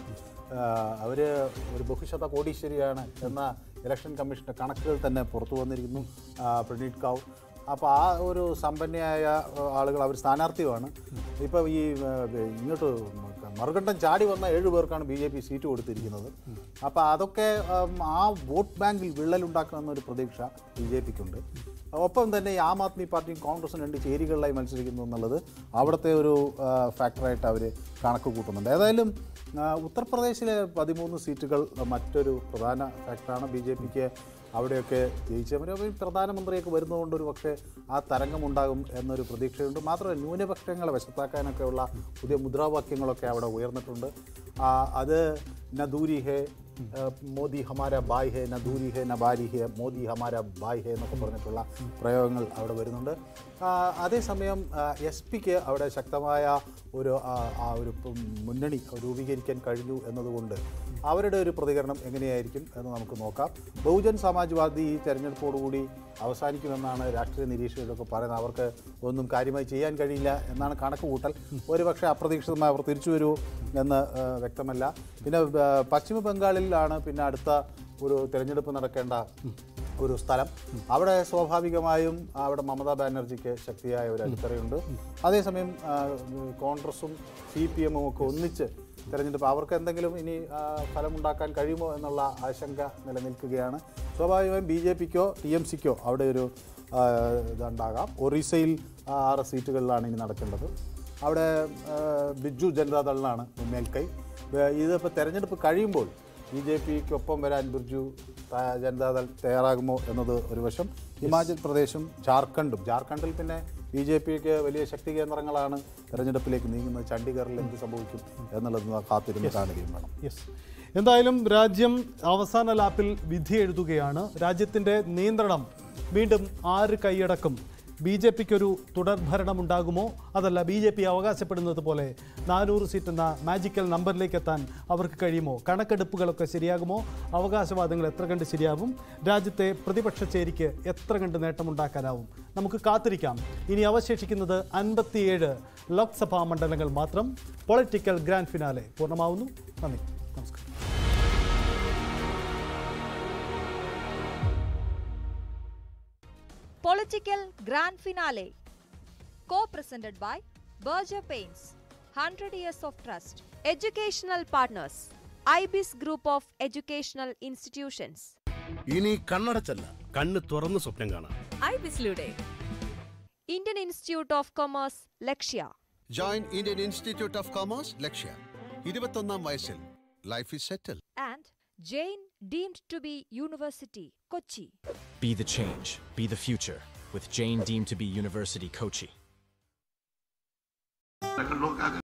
അവർ ഒരു ബഹുശത കോടീശ്വരിയാണ് എന്ന ഇലക്ഷൻ കമ്മീഷൻ്റെ കണക്കുകൾ തന്നെ പുറത്തു വന്നിരിക്കുന്നു ആ, പ്രണീത് കൗർ അപ്പോൾ ആ ഒരു സമ്പന്നയായ ആ, ആളുകൾ അവർ സ്ഥാനാർത്ഥിയുമാണ് ഇപ്പോൾ ഈ ആ, ഇങ്ങോട്ട് മറുകണ്ഠം ചാടി വന്ന ഏഴ് പേർക്കാണ് ബി ജെ പി സീറ്റ് കൊടുത്തിരിക്കുന്നത് അപ്പോൾ അതൊക്കെ ഉം, ആ വോട്ട് ബാങ്കിൽ വിള്ളലുണ്ടാക്കുമെന്ന ഒരു പ്രതീക്ഷ ബി ജെ പിക്കുണ്ട് ഒപ്പം തന്നെ ഈ ആം ആദ്മി പാർട്ടിയും കോൺഗ്രസും രണ്ട് ചേരികളിലായി മത്സരിക്കുന്നു എന്നുള്ളത് അവിടുത്തെ ഒരു ആ, ഫാക്ടറായിട്ട് അവർ കണക്ക് കൂട്ടുന്നുണ്ട് ഏതായാലും ആ, ഉത്തർപ്രദേശിലെ പതിമൂന്ന് സീറ്റുകൾ മറ്റൊരു പ്രധാന ഫാക്ടറാണ് ബി ജെ പിക്ക് അവിടെയൊക്കെ ജയിച്ചവർ അപ്പോൾ ഈ പ്രധാനമന്ത്രിയൊക്കെ വരുന്നതുകൊണ്ട് ഒരു പക്ഷേ ആ തരംഗമുണ്ടാകും എന്നൊരു പ്രതീക്ഷയുണ്ട് മാത്രമല്ല ന്യൂനപക്ഷങ്ങളെ വശത്താക്കാനൊക്കെയുള്ള പുതിയ മുദ്രാവാക്യങ്ങളൊക്കെ അവിടെ ഉയർന്നിട്ടുണ്ട് ആ, അത് നദൂരി ഹേ ആ, മോദി ഹമാര ബായ് ഹേ നദൂരി ഹേ നബാരി ഹേ മോദി ഹമാര ബായ് ഹേ എന്നൊക്കെ പറഞ്ഞിട്ടുള്ള പ്രയോഗങ്ങൾ അവിടെ വരുന്നുണ്ട് ആ, അതേസമയം എസ് പിക്ക് അവിടെ ശക്തമായ ഒരു ആ, ആ ഒരു ഉം, മുന്നണി രൂപീകരിക്കാൻ കഴിഞ്ഞു എന്നതുകൊണ്ട് അവരുടെ ഒരു പ്രതികരണം എങ്ങനെയായിരിക്കും എന്ന് നമുക്ക് നോക്കാം ബഹുജൻ സമാജ്വാദി ഈ തെരഞ്ഞെടുപ്പോടുകൂടി അവസാനിക്കുമെന്നാണ് രാഷ്ട്രീയ നിരീക്ഷകരൊക്കെ പറയുന്നത് അവർക്ക് ഒന്നും കാര്യമായി ചെയ്യാൻ കഴിയില്ല എന്നാണ് കണക്ക് കൂട്ടൽ ഒരുപക്ഷെ അപ്രതീക്ഷിതമായി അവർ തിരിച്ചു വരുമോ എന്ന് ആ, വ്യക്തമല്ല പിന്നെ ആ, പശ്ചിമ ബംഗാളിലാണ് പിന്നെ അടുത്ത ഒരു തിരഞ്ഞെടുപ്പ് നടക്കേണ്ട ഒരു സ്ഥലം അവിടെ സ്വാഭാവികമായും അവിടെ മമതാ ബാനർജിക്ക് ശക്തിയായ ഒരു അടിത്തറയുണ്ട് അതേസമയം ആ, കോൺഗ്രസും സി പി എമ്മും ഒക്കെ ഒന്നിച്ച് തെരഞ്ഞെടുപ്പ് അവർക്ക് എന്തെങ്കിലും ഇനി ആ, ഫലമുണ്ടാക്കാൻ കഴിയുമോ എന്നുള്ള ആശങ്ക നിലനിൽക്കുകയാണ് സ്വാഭാവികമായും ബി ജെ പിക്കോ ടി എം സിക്കോ അവിടെ ഒരു ആ, ഇതുണ്ടാകാം ഒറീസയിൽ ആ, ആറ് സീറ്റുകളിലാണ് ഇനി നടക്കേണ്ടത് അവിടെ ആ, ബിജു ജനതാദളിനാണ് മേൽക്കൈ ഏ, ഇതിപ്പോൾ തെരഞ്ഞെടുപ്പ് കഴിയുമ്പോൾ ബി ജെ പിക്കൊപ്പം വരാൻ ബിർജു ത- ജനതാദൾ തയ്യാറാകുമോ എന്നത് ഒരു വശം ഹിമാചൽ പ്രദേശും ജാർഖണ്ഡും ജാർഖണ്ഡിൽ പിന്നെ ബി ജെ പിക്ക് വലിയ ശക്തി കേന്ദ്രങ്ങളാണ് തെരഞ്ഞെടുപ്പിലേക്ക് നീങ്ങുന്നത് ചണ്ഡീഗറിൽ എന്ത് സംഭവിക്കും എന്നുള്ളത് കാത്തിരുന്ന് കാണുകയും വേണം യെസ് എന്തായാലും രാജ്യം അവസാന ലാപ്പിൽ വിധി എഴുതുകയാണ് രാജ്യത്തിൻ്റെ നിയന്ത്രണം വീണ്ടും ആര് കൈയടക്കും ബി ജെ പിക്ക് ഒരു തുടർ ഭരണമുണ്ടാകുമോ അതല്ല ബി ജെ പി അവകാശപ്പെടുന്നത് പോലെ നാനൂറ് സീറ്റ് എന്ന മാജിക്കൽ നമ്പറിലേക്ക് എത്താൻ അവർക്ക് കഴിയുമോ കണക്കെടുപ്പുകളൊക്കെ ശരിയാകുമോ അവകാശവാദങ്ങൾ എത്ര കണ്ട് ശരിയാവും രാജ്യത്തെ പ്രതിപക്ഷ ചേരിക്ക് എത്ര കണ്ട് നേട്ടമുണ്ടാക്കാനാവും നമുക്ക് കാത്തിരിക്കാം ഇനി അവശേഷിക്കുന്നത് അൻപത്തിയേഴ് ലോക്സഭാ മണ്ഡലങ്ങൾ മാത്രം പൊളിറ്റിക്കൽ ഗ്രാൻഡ് ഫിനാലെ പൂർണ്ണമാവുന്നു നന്ദി നമസ്കാരം Political Grand Finale. Co presented by Berger Paints, 100 Years of Trust. Educational Partners, IBIS Group of Educational Institutions. ഇനി കണ്ണടച്ചല്ല കണ്ണ് തുറന്ന് സ്വപ്നം കാണാം ഐബിസിലൂടെ Indian Institute of Commerce, Lakshya. Join Indian Institute of Commerce, Lakshya. ഇരുപത്തൊന്നാം വയസ്സിൽ life is settle and Jain deemed to be University, Kochi. Be the change. Be the future. With Jane deemed to be University Kochi.